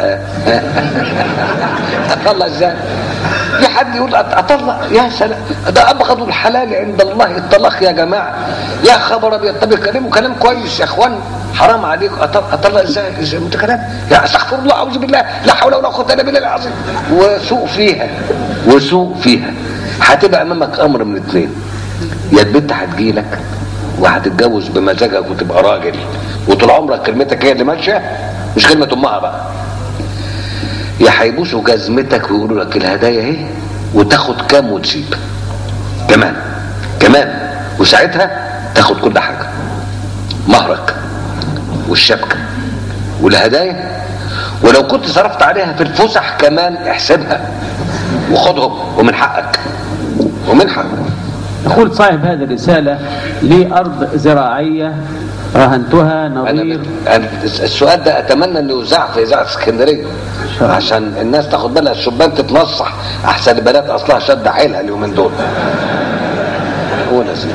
اطلق ازاي في حد يقول اطلق يا سلام ده ابغض الحلال عند الله الطلاق يا جماعه يا خبر ابيض طب يكلموا كلام كويس يا اخوان حرام عليكم اطلق ازاي ازاي انت كلام يا استغفر الله اعوذ بالله لا حول ولا قوه الا بالله العظيم وسوء فيها وسوء فيها هتبقى امامك امر من اثنين يا البنت هتجيلك وهتتجوز بمزاجك وتبقى راجل وطول عمرك كلمتك هي اللي ماشيه مش كلمه امها بقى يا هيبوسوا جزمتك ويقولوا لك الهدايا اهي وتاخد كام وتسيب كمان كمان وساعتها تاخد كل حاجه مهرك والشبكه والهدايا ولو كنت صرفت عليها في الفسح كمان احسبها وخدهم ومن حقك ومن حقك يقول صاحب هذه الرسالة لي أرض زراعية رهنتها أنا نظير أنا السؤال ده أتمنى إنه يذاع في إذاعة اسكندرية شاء الله. عشان الناس تاخد بالها الشبان تتنصح احسن البنات اصلها شد حيلها اليومين دول هو نسيت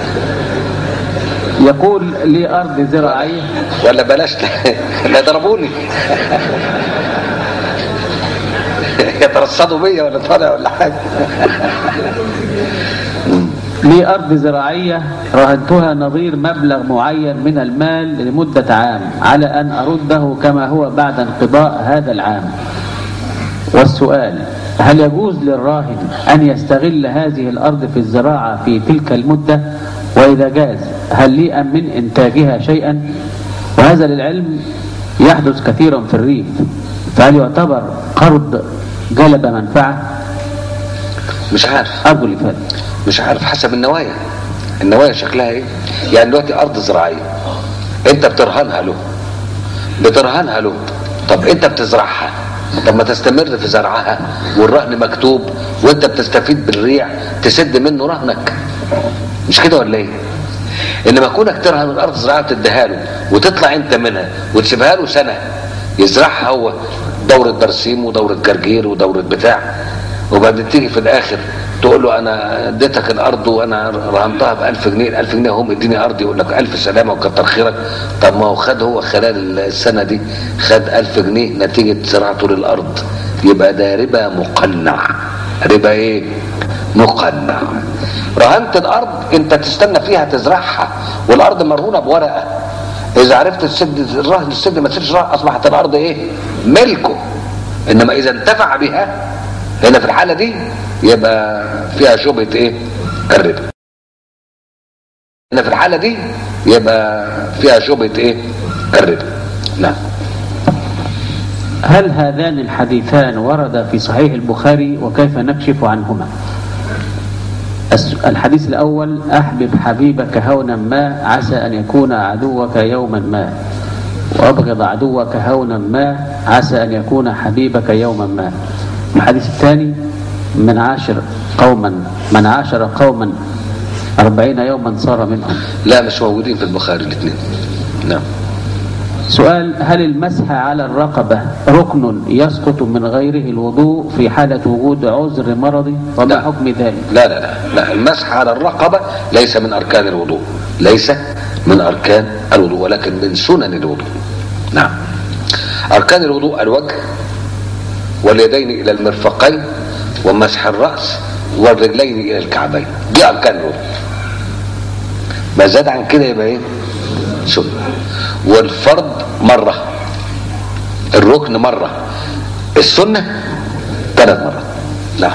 يقول لي أرض زراعية ولا بلاش لا ضربوني يترصدوا بيا ولا طالع ولا حاجه لي أرض زراعية رهنتها نظير مبلغ معين من المال لمدة عام على أن أرده كما هو بعد انقضاء هذا العام والسؤال هل يجوز للراهن أن يستغل هذه الأرض في الزراعة في تلك المدة وإذا جاز هل لي أم من إنتاجها شيئا وهذا للعلم يحدث كثيرا في الريف فهل يعتبر قرض جلب منفعة مش عارف أرجو الإفادة مش عارف حسب النوايا النوايا شكلها ايه يعني دلوقتي ارض زراعيه انت بترهنها له بترهنها له طب انت بتزرعها طب ما تستمر في زرعها والرهن مكتوب وانت بتستفيد بالريع تسد منه رهنك مش كده ولا ايه انما كونك ترهن الارض زراعيه تديها له وتطلع انت منها وتسيبها له سنه يزرعها هو دوره برسيم ودوره جرجير ودوره بتاع وبعدين تيجي في الاخر تقول له انا اديتك الارض وانا رهنتها ب 1000 جنيه ال 1000 جنيه هم اديني ارض يقول لك الف سلامه وكتر خيرك طب ما هو خد هو خلال السنه دي خد 1000 جنيه نتيجه زراعته للارض يبقى ده ربا مقنع ربا ايه؟ مقنع رهنت الارض انت تستنى فيها تزرعها والارض مرهونه بورقه اذا عرفت تسد الرهن تسد ما تسدش الرهن اصبحت الارض ايه؟ ملكه انما اذا انتفع بها هنا في الحاله دي يبقى فيها شبهه ايه؟ الربا. هنا في الحاله دي يبقى فيها شبهه ايه؟ الربا. نعم. هل هذان الحديثان ورد في صحيح البخاري وكيف نكشف عنهما الس- الحديث الأول أحبب حبيبك هونا ما عسى أن يكون عدوك يوما ما وأبغض عدوك هونا ما عسى أن يكون حبيبك يوما ما الحديث الثاني من عاشر قوما من عاشر قوما أربعين يوما صار منهم لا مش موجودين في البخاري الاثنين. نعم. سؤال هل المسح على الرقبة ركن يسقط من غيره الوضوء في حالة وجود عذر مرضي وما لا. حكم ذلك لا لا لا لا المسح على الرقبة ليس من أركان الوضوء ليس من أركان الوضوء ولكن من سنن الوضوء نعم أركان الوضوء الوجه واليدين إلى المرفقين ومسح الرأس والرجلين إلى الكعبين دي أركان الوضوء ما زاد عن كده يبقى إيه سنة والفرض مرة الركن مرة السنة ثلاث مرات نعم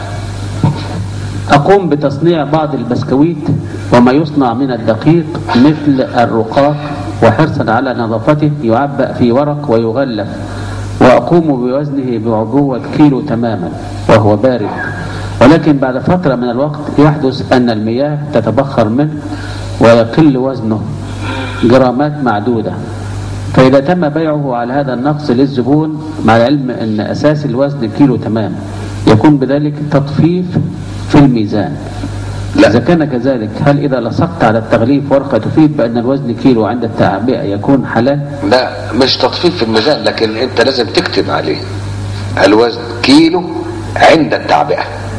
أقوم بتصنيع بعض البسكويت وما يصنع من الدقيق مثل الرقاق وحرصا على نظافته يعبأ في ورق ويغلف وأقوم بوزنه بعبوة كيلو تماما وهو بارد ولكن بعد فترة من الوقت يحدث أن المياه تتبخر منه ويقل وزنه جرامات معدودة فإذا تم بيعه على هذا النقص للزبون مع العلم أن أساس الوزن كيلو تمام يكون بذلك تطفيف في الميزان لا. إذا كان كذلك هل إذا لصقت على التغليف ورقة تفيد بأن الوزن كيلو عند التعبئة يكون حلال؟ لا مش تطفيف في الميزان لكن انت لازم تكتب عليه الوزن كيلو عند التعبئه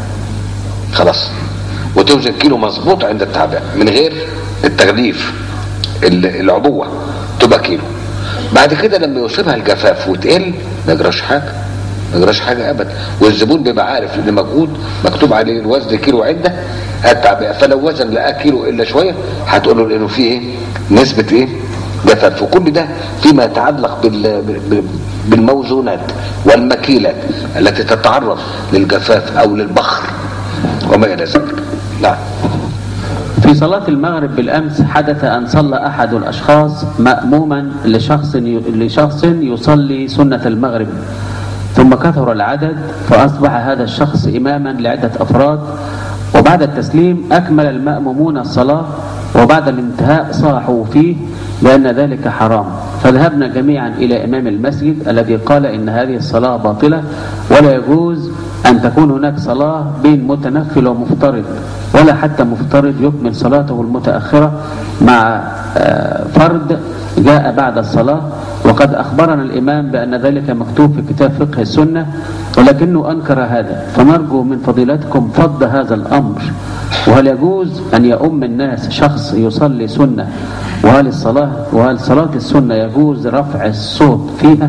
خلاص وتوزن كيلو مظبوط عند التعبئه من غير التغليف ال- العبوه تبقى كيلو بعد كده لما يصيبها الجفاف وتقل ما يجراش حاجه ما يجراش حاجه ابدا والزبون بيبقى عارف ان مجهود مكتوب عليه الوزن كيلو عنده التعبئه فلو وزن لقاه كيلو الا شويه هتقول له لانه فيه ايه نسبه ايه جفاف وكل ده فيما يتعلق بال- ب- بالموزونات والمكيلات التي تتعرض للجفاف او للبخر وما الى ذلك نعم في صلاة المغرب بالأمس حدث أن صلى أحد الأشخاص مأموما لشخص لشخص يصلي سنة المغرب ثم كثر العدد فأصبح هذا الشخص إماما لعدة أفراد وبعد التسليم أكمل المأمومون الصلاة وبعد الانتهاء صاحوا فيه بأن ذلك حرام فذهبنا جميعا إلى إمام المسجد الذي قال إن هذه الصلاة باطلة ولا يجوز أن تكون هناك صلاة بين متنفل ومفترض ولا حتى مفترض يكمل صلاته المتأخرة مع آه، فرد جاء بعد الصلاة وقد أخبرنا الإمام بأن ذلك مكتوب في كتاب فقه السنة ولكنه أنكر هذا فنرجو من فضيلتكم فض هذا الأمر وهل يجوز أن يؤم الناس شخص يصلي سنة وهل الصلاة وهل صلاة السنة يجوز رفع الصوت فيها؟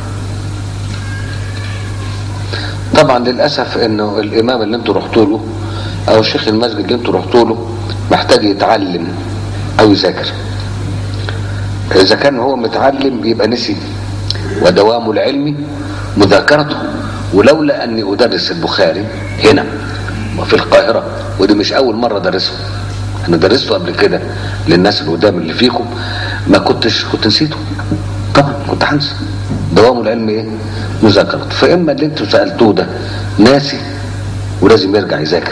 طبعا للاسف انه الامام اللي انتوا رحتوا له او شيخ المسجد اللي انتوا رحتوا له محتاج يتعلم او يذاكر اذا كان هو متعلم يبقى نسي ودوام العلم مذاكرته ولولا اني ادرس البخاري هنا وفي القاهره ودي مش اول مره ادرسه انا درسته قبل كده للناس القدام اللي فيكم ما كنتش كنت نسيته طبعا كنت هنسى دوام العلم ايه مذاكرة فاما اللي انتوا سالتوه ده ناسي ولازم يرجع يذاكر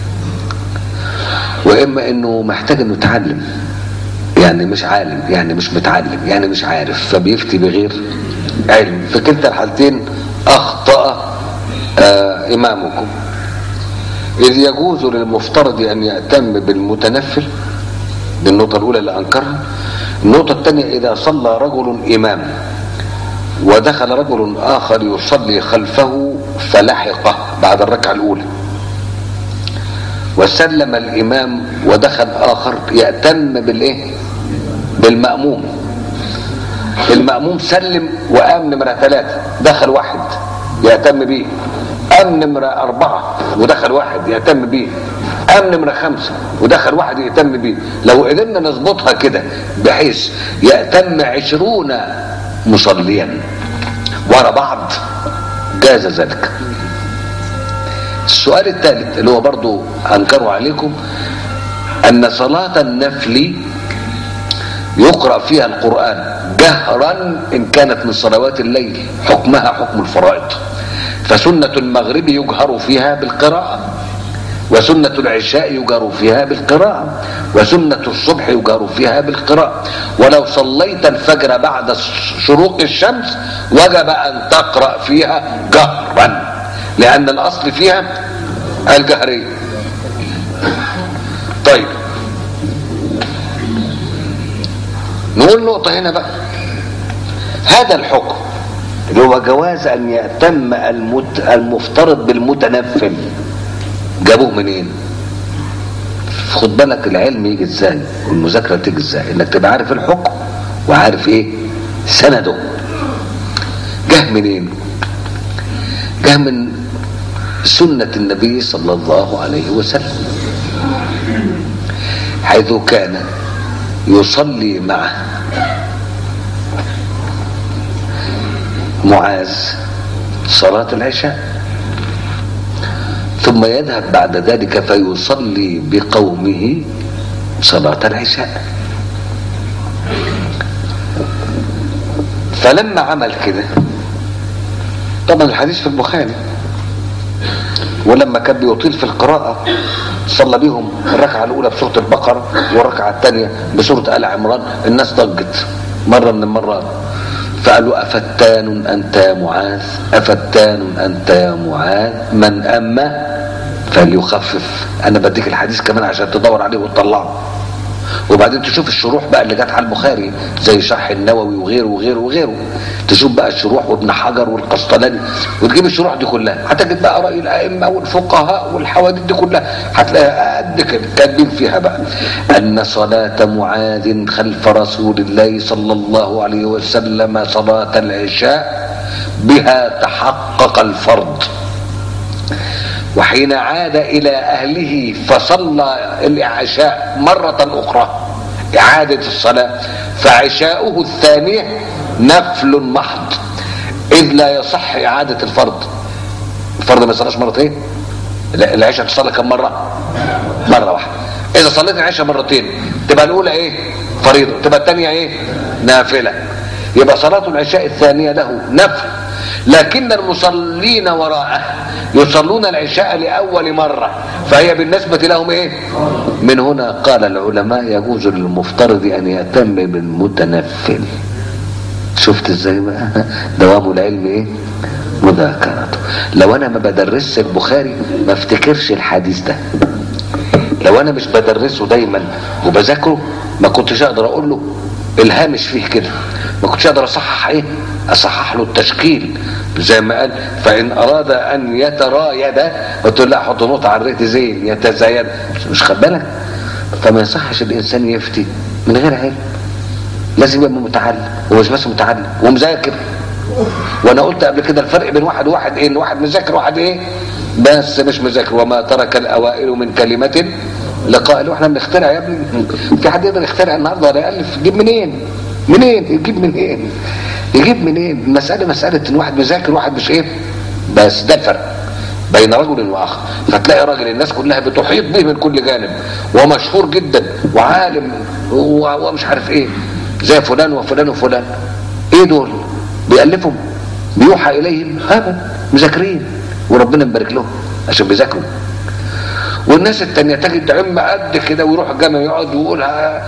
واما انه محتاج انه يتعلم يعني مش عالم يعني مش متعلم يعني مش عارف فبيفتي بغير علم في كلتا الحالتين اخطا آه امامكم إذ يجوز للمفترض أن يأتم بالمتنفل دي النقطة الأولى اللي أنكرها النقطة الثانية إذا صلى رجل إمام ودخل رجل آخر يصلي خلفه فلحقه بعد الركعة الأولى وسلم الإمام ودخل آخر يأتم بالإيه؟ بالمأموم المأموم سلم وقام نمرة ثلاثة دخل واحد يأتم بيه قام نمرة أربعة ودخل واحد يهتم بيه قام نمرة خمسة ودخل واحد يهتم بيه لو قدرنا نظبطها كده بحيث يأتم عشرون مصليا ورا بعض جاز ذلك السؤال الثالث اللي هو برضو أنكره عليكم أن صلاة النفل يقرأ فيها القرآن جهرا إن كانت من صلوات الليل حكمها حكم الفرائض فسنة المغرب يجهر فيها بالقراءة وسنة العشاء يجهر فيها بالقراءة وسنة الصبح يجهر فيها بالقراءة ولو صليت الفجر بعد شروق الشمس وجب أن تقرأ فيها جهرا لأن الأصل فيها الجهرية طيب نقول نقطة هنا بقى هذا الحكم اللي هو جواز ان يأتم المت... المفترض بالمتنفل جابوه منين خد بالك العلم يجي ازاي والمذاكره تيجي ازاي انك تبقى عارف الحكم وعارف ايه سنده جه منين جه من سنه النبي صلى الله عليه وسلم حيث كان يصلي معه معاذ صلاة العشاء ثم يذهب بعد ذلك فيصلي بقومه صلاة العشاء فلما عمل كده طبعا الحديث في البخاري ولما كان بيطيل في القراءة صلى بهم الركعة الأولى بسورة البقرة والركعة الثانية بسورة آل عمران الناس ضجت مرة من المرات فقالوا أفتان أنت يا معاذ أفتان أنت يا معاذ من أما فليخفف أنا بديك الحديث كمان عشان تدور عليه وتطلعه وبعدين تشوف الشروح بقى اللي جت على البخاري زي شرح النووي وغيره وغيره وغيره تشوف بقى الشروح وابن حجر والقسطلاني وتجيب الشروح دي كلها هتجد بقى رأي الأئمة والفقهاء والحوادث دي كلها هتلاقيها قد كده كاتبين فيها بقى أن صلاة معاذ خلف رسول الله صلى الله عليه وسلم صلاة العشاء بها تحقق الفرض وحين عاد إلى أهله فصلى العشاء مرة أخرى إعادة الصلاة فعشاؤه الثانية نفل محض إذ لا يصح إعادة الفرض الفرض ما يصلاش مرتين العشاء تصلى كم مرة مرة واحدة إذا صليت العشاء مرتين تبقى الأولى إيه فريضة تبقى الثانية إيه نافلة يبقى صلاة العشاء الثانية له نفل لكن المصلين وراءه يصلون العشاء لأول مرة فهي بالنسبة لهم إيه من هنا قال العلماء يجوز للمفترض أن يهتم بالمتنفل شفت ازاي بقى دوام العلم ايه مذاكرته لو انا ما بدرسش البخاري ما افتكرش الحديث ده لو انا مش بدرسه دايما وبذاكره ما كنتش اقدر اقول له الهامش فيه كده ما كنتش اقدر اصحح ايه اصحح له التشكيل زي ما قال فان اراد ان يترايد قلت له لا حط نقطه على الريت زين يتزايد مش خد بالك فما يصحش الانسان يفتي من غير علم لازم يبقى متعلم ومش بس متعلم ومذاكر وانا قلت قبل كده الفرق بين واحد وواحد ايه ان واحد مذاكر وواحد ايه بس مش مذاكر وما ترك الاوائل من كلمه لقائل واحنا بنخترع يا ابني في حد يقدر يخترع النهارده ولا يالف يجيب منين منين يجيب منين يجيب منين المساله مساله ان واحد مذاكر وواحد مش ايه بس ده الفرق بين رجل واخر فتلاقي راجل الناس كلها بتحيط به من كل جانب ومشهور جدا وعالم و- ومش عارف ايه زي فلان وفلان وفلان ايه دول بيألفهم بيوحى اليهم ابدا مذاكرين وربنا مبارك لهم عشان بيذاكروا والناس التانية تجد عمة قد كده ويروح الجامع يقعد ويقولها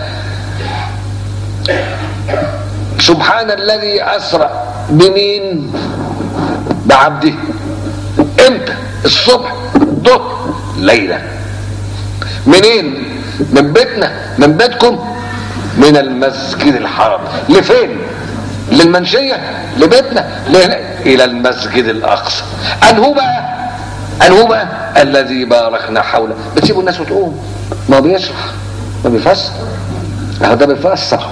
سبحان الذي أسرى بمين بعبده امتى الصبح الظهر ليلة منين من بيتنا من بيتكم من المسجد الحرام لفين للمنشية لبيتنا ل- إلى المسجد الأقصى أنهو بقى أنهو بقى الذي باركنا حوله بتسيبوا الناس وتقوم ما هو بيشرح ما بيفسر أهو ده بيفسر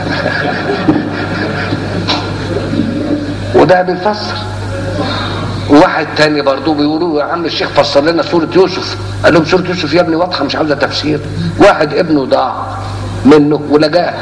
وده بيفسر وواحد تاني برضه بيقولوا يا عم الشيخ فسر لنا سورة يوسف قال لهم سورة يوسف يا ابني واضحة مش عاوزة تفسير واحد ابنه ضاع منه ولقاه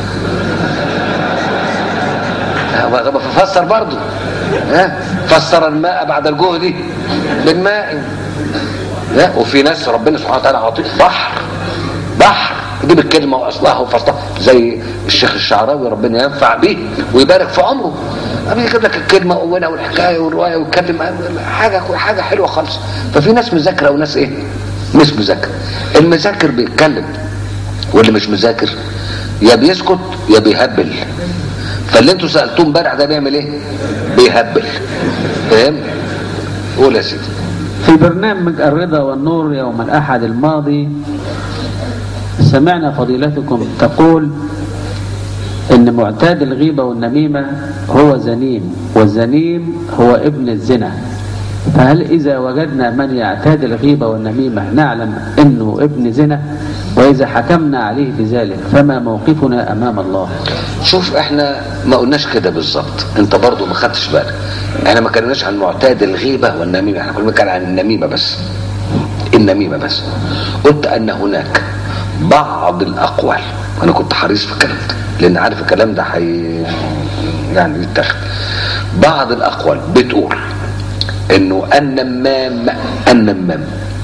ها، فسر برضه ها فسر الماء بعد الجهد بالماء ها وفي ناس ربنا سبحانه وتعالى عاطيه بحر بحر يجيب الكلمة وأصلها وفصلها زي الشيخ الشعراوي ربنا ينفع به ويبارك في عمره أبي يجيب لك الكلمة أولها والحكاية والرواية ويتكلم حاجة حاجة حلوة خالص ففي ناس مذاكرة وناس إيه؟ مش مذاكرة المذاكر بيتكلم واللي مش مذاكر يا بيسكت يا بيهبل فاللي انتوا سألتوه امبارح ده بيعمل ايه؟ بيهبل فاهم؟ قول يا سيدي في برنامج الرضا والنور يوم الأحد الماضي سمعنا فضيلتكم تقول إن معتاد الغيبة والنميمة هو زنيم والزنيم هو ابن الزنا فهل إذا وجدنا من يعتاد الغيبة والنميمة نعلم إنه ابن زنا وإذا حكمنا عليه بذلك فما موقفنا أمام الله شوف احنا ما قلناش كده بالظبط انت برضو ما خدتش بالك احنا ما كلمناش عن معتاد الغيبة والنميمة احنا كنا بنتكلم عن النميمة بس النميمة بس قلت ان هناك بعض الاقوال وانا كنت حريص في الكلام ده لان عارف الكلام ده حي يعني يتاخد بعض الاقوال بتقول انه النمام النمام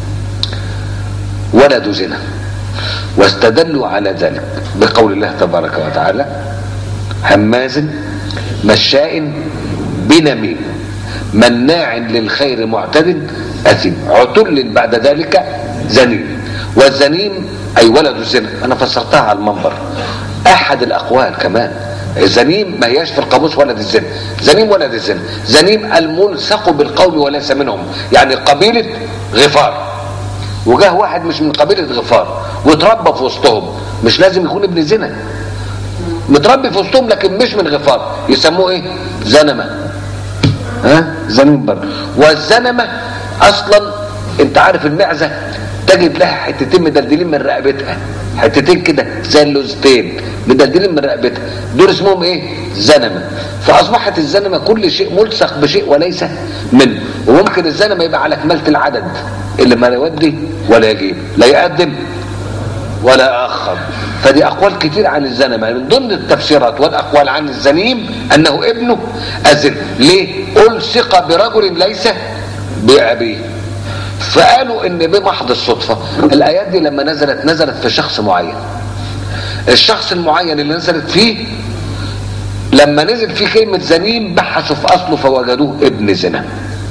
ولد زنا واستدلوا على ذلك بقول الله تبارك وتعالى هماز مشاء بنميم مناع للخير معتد اثم عتل بعد ذلك زنيم والزنيم اي ولد الزنا انا فسرتها على المنبر احد الاقوال كمان الزنيم ما هياش في القاموس ولد الزنا زنيم ولد الزنا زنيم الملصق بالقوم وليس منهم يعني قبيله غفار وجاه واحد مش من قبيله غفار واتربى في وسطهم مش لازم يكون ابن زنا متربي في وسطهم لكن مش من غفار يسموه ايه زنمه ها زنيم برضه والزنمه اصلا انت عارف المعزه تجد لها حتتين مدلدلين من رقبتها حتتين كده زي اللوزتين مدلدلين من رقبتها دول اسمهم ايه زنمه فاصبحت الزنمه كل شيء ملصق بشيء وليس منه وممكن الزنمه يبقى على كماله العدد اللي ما يودي ولا يجيب لا يقدم ولا اخر فدي اقوال كتير عن الزنمه من ضمن التفسيرات والاقوال عن الزنيم انه ابنه ازن ليه الصق برجل ليس بابيه فقالوا ان بمحض الصدفه الايات دي لما نزلت نزلت في شخص معين الشخص المعين اللي نزلت فيه لما نزل فيه كلمة زنيم بحثوا في أصله فوجدوه ابن زنا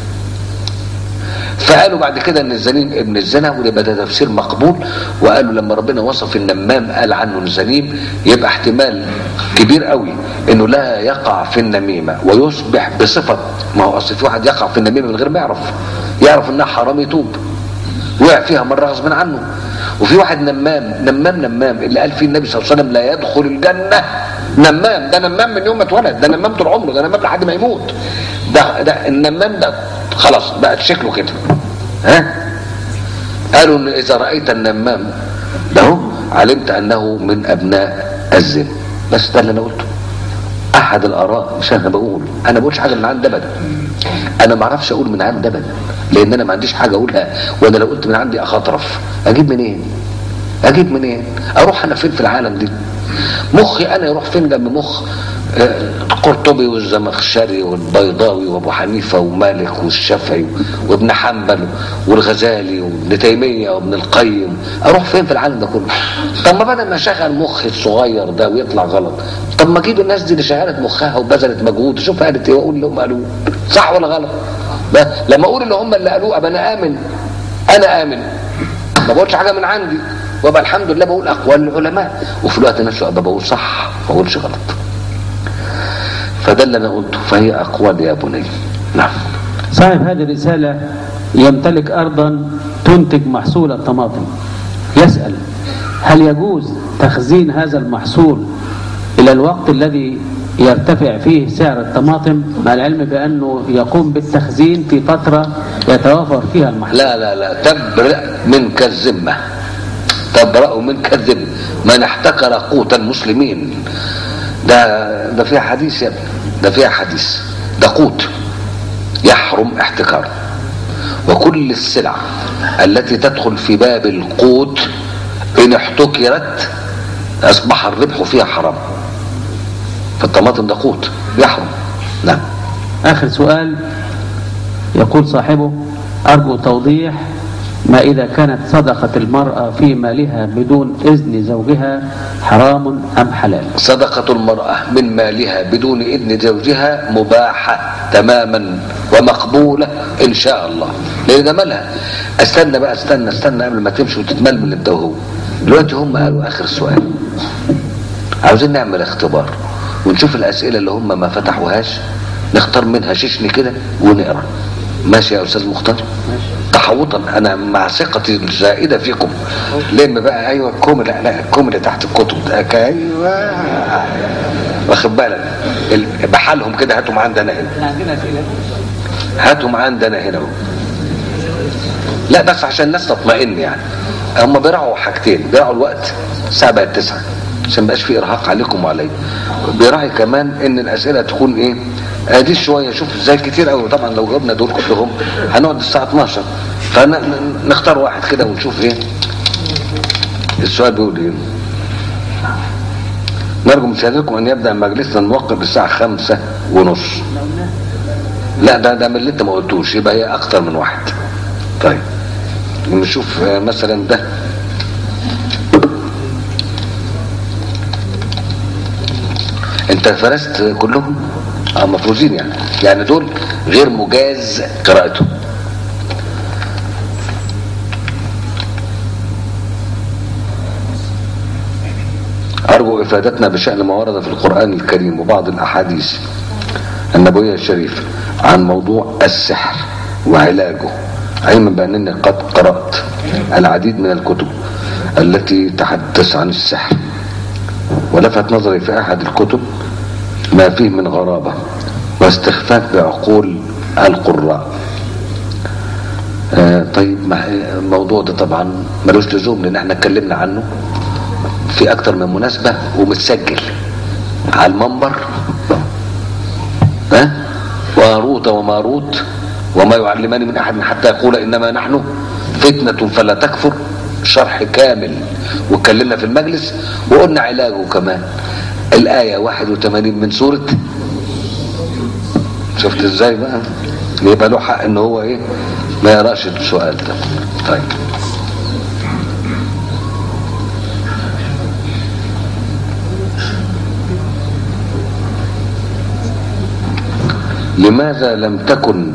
فقالوا بعد كده ان الزنيم ابن الزنا ويبقى ده تفسير مقبول وقالوا لما ربنا وصف النمام قال عنه الزنيم يبقى احتمال كبير قوي انه لا يقع في النميمه ويصبح بصفه ما هو اصل في واحد يقع في النميمه من غير ما يعرف يعرف انها حرام يتوب وقع فيها مره غصب عنه وفي واحد نمام نمام نمام اللي قال فيه النبي صلى الله عليه وسلم لا يدخل الجنه نمام ده نمام من يوم ما اتولد ده نمام طول عمره ده نمام لحد ما يموت ده ده النمام ده خلاص بقت شكله كده ها قالوا ان اذا رايت النمام ده هو علمت انه من ابناء الزنا بس ده اللي انا قلته احد الاراء مش انا بقول انا ما بقولش حاجه من عند ابدا انا ما اعرفش اقول من عند ابدا لان انا ما عنديش حاجه اقولها وانا لو قلت من عندي اخطرف اجيب منين اجيب منين اروح انا فين في العالم دي مخي انا يروح فين جنب مخ آه، قرطبي والزمخشري والبيضاوي وابو حنيفه ومالك والشافعي وابن حنبل والغزالي وابن تيميه وابن القيم اروح فين في العالم ده كله طب ما بدل ما اشغل مخي الصغير ده ويطلع غلط طب ما اجيب الناس دي اللي شغلت مخها وبذلت مجهود شوف قالت ايه واقول اللي هم قالوه صح ولا غلط ب- لما اقول اللي هم اللي قالوه ابقى انا امن انا امن ما بقولش حاجه من عندي وابقى الحمد لله بقول اقوال العلماء وفي الوقت نفسه ابقى بقول صح ما بقولش غلط فده اللي انا قلته فهي اقوال يا بني نعم صاحب هذه الرسالة يمتلك أرضا تنتج محصول الطماطم يسأل هل يجوز تخزين هذا المحصول إلى الوقت الذي يرتفع فيه سعر الطماطم مع العلم بأنه يقوم بالتخزين في فترة يتوافر فيها المحصول لا لا لا تبرأ منك الذمة تبرأ منك الذمة من احتكر قوت المسلمين ده ده فيها حديث يا ابني ده فيها حديث ده قوت يحرم احتكاره وكل السلع التي تدخل في باب القوت ان احتكرت اصبح الربح فيها حرام فالطماطم ده قوت يحرم نعم آخر سؤال يقول صاحبه أرجو توضيح ما إذا كانت صدقة المرأة في مالها بدون إذن زوجها حرام أم حلال صدقة المرأة من مالها بدون إذن زوجها مباحة تماما ومقبولة إن شاء الله لأن ده مالها استنى بقى استنى استنى قبل ما تمشي وتتململ انت وهو دلوقتي هم قالوا آخر سؤال عاوزين نعمل اختبار ونشوف الأسئلة اللي هم ما فتحوهاش نختار منها ششني كده ونقرا ماشي يا أستاذ مختار تحوطا انا مع ثقتي الزائده فيكم لم بقى ايوه الكوم لا لا الكوم اللي تحت الكتب ده ايوه واخد بالك ال- بحالهم كده هاتهم عندنا هنا هاتهم عندنا هنا اهو لا بس عشان الناس تطمئن يعني هم بيراعوا حاجتين بيراعوا الوقت الساعه بقت 9 عشان مبقاش في ارهاق عليكم وعليا بيراعي كمان ان الاسئله تكون ايه ادي شويه شوف ازاي كتير قوي طبعا لو جاوبنا دول كلهم هنقعد الساعه 12 فنختار واحد كده ونشوف ايه السؤال بيقول ايه نرجو مشاهدتكم ان يبدا مجلسنا الموقف الساعه خمسة ونص لا ده ده من اللي انت ما قلتوش يبقى هي اكتر من واحد طيب نشوف آه، مثلا ده انت فرست كلهم اه مفروزين يعني يعني دول غير مجاز قراءتهم أرجو إفادتنا بشأن ما ورد في القرآن الكريم وبعض الأحاديث النبوية الشريفة عن موضوع السحر وعلاجه علما بأنني قد قرأت العديد من الكتب التي تحدث عن السحر ولفت نظري في أحد الكتب ما فيه من غرابة واستخفاف بعقول القراء آه طيب مع- الموضوع ده طبعا ملوش لزوم لان احنا اتكلمنا عنه في اكتر من مناسبة ومتسجل على المنبر ها وهاروت وماروت وما يعلمان من احد حتى يقول انما نحن فتنة فلا تكفر شرح كامل واتكلمنا في المجلس وقلنا علاجه كمان الآية 81 من سورة شفت ازاي بقى يبقى له حق ان هو ايه ما يقراش السؤال ده طيب لماذا لم تكن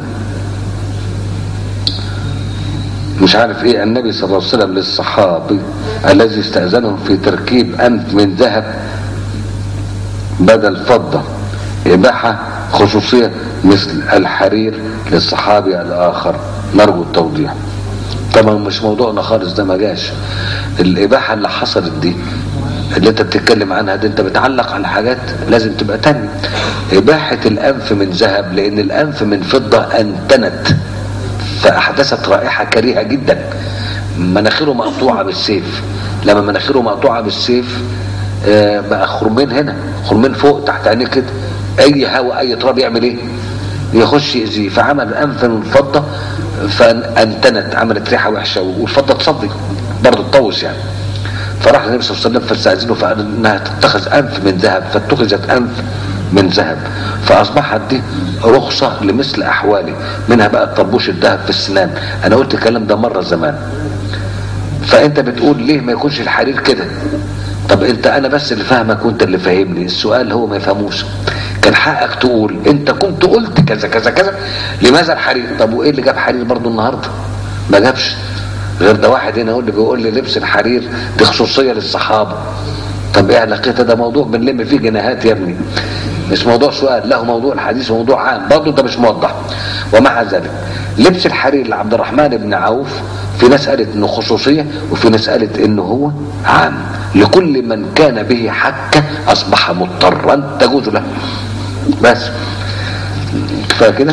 مش عارف ايه النبي صلى الله عليه وسلم للصحابي الذي استأذنهم في تركيب أنف من ذهب بدل فضة إباحة خصوصية مثل الحرير للصحابي الآخر نرجو التوضيح طبعا مش موضوعنا خالص ده ما جاش الاباحه اللي حصلت دي اللي انت بتتكلم عنها دي انت بتعلق على حاجات لازم تبقى تانية اباحه الانف من ذهب لان الانف من فضه انتنت فاحدثت رائحه كريهه جدا مناخيره مقطوعه بالسيف لما مناخيره مقطوعه بالسيف آه، بقى خرمين هنا خرمين فوق تحت عينيه كده اي هواء اي تراب يعمل ايه يخش يأذيه فعمل انف من فضه فانتنت عملت ريحه وحشه والفضه تصدي برضه تطوس يعني فراح النبي صلى الله عليه وسلم فاستاذنه فقال انها تتخذ انف من ذهب فاتخذت انف من ذهب فاصبحت دي رخصه لمثل احواله منها بقى الطربوش الذهب في السنان انا قلت الكلام ده مره زمان فانت بتقول ليه ما يكونش الحرير كده طب انت انا بس اللي فاهمك وانت اللي فاهمني السؤال هو ما يفهموش كان حقك تقول انت كنت قلت كذا كذا كذا لماذا الحرير طب وايه اللي جاب حرير برضو النهارده ما جابش غير ده واحد هنا هو اللي بيقول لي لبس الحرير دي خصوصيه للصحابه طب ايه علاقتها ده موضوع بنلم فيه جناهات يا ابني مش موضوع سؤال له موضوع الحديث موضوع عام برضه انت مش موضح ومع ذلك لبس الحرير لعبد الرحمن بن عوف في ناس قالت انه خصوصيه وفي ناس قالت انه هو عام لكل من كان به حكه اصبح مضطرا تجوز له بس كفايه كده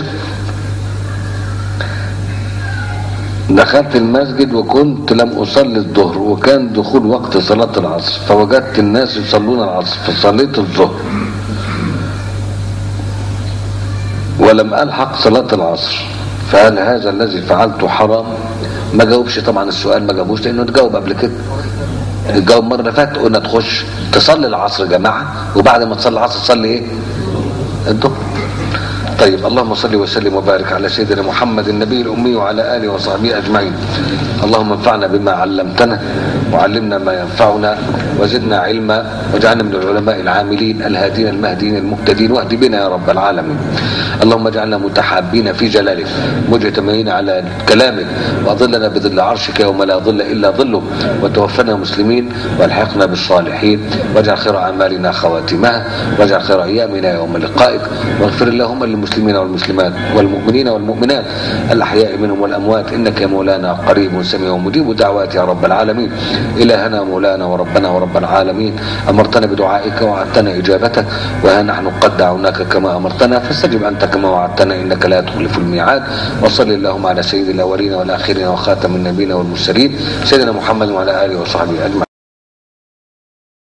دخلت المسجد وكنت لم أصلي الظهر وكان دخول وقت صلاة العصر فوجدت الناس يصلون العصر فصليت الظهر ولم ألحق صلاة العصر فهل هذا الذي فعلته حرام ما جاوبش طبعا السؤال ما جاوبوش لأنه تجاوب قبل كده الجواب مرة فاتت قلنا تخش تصلي العصر جماعة وبعد ما تصلي العصر تصلي ايه الظهر طيب اللهم صل وسلم وبارك على سيدنا محمد النبي الأمي وعلى آله وصحبه أجمعين اللهم انفعنا بما علمتنا وعلمنا ما ينفعنا وزدنا علما واجعلنا من العلماء العاملين الهادين المهديين المهتدين واهد بنا يا رب العالمين اللهم اجعلنا متحابين في جلالك مجتمعين على كلامك واظلنا بظل عرشك يوم لا ظل الا ظلك وتوفنا مسلمين والحقنا بالصالحين واجعل خير اعمالنا خواتمها واجعل خير ايامنا يوم لقائك واغفر اللهم للمسلمين والمسلمات والمؤمنين والمؤمنات الاحياء منهم والاموات انك يا مولانا قريب سميع مجيب دعوات يا رب العالمين الهنا مولانا وربنا ورب العالمين امرتنا بدعائك وعدتنا اجابتك وها نحن قد دعوناك كما امرتنا فاستجب انت كما وعدتنا انك لا تخلف الميعاد وصل اللهم على سيد الاولين والاخرين وخاتم النبيين والمرسلين سيدنا محمد وعلى اله وصحبه اجمعين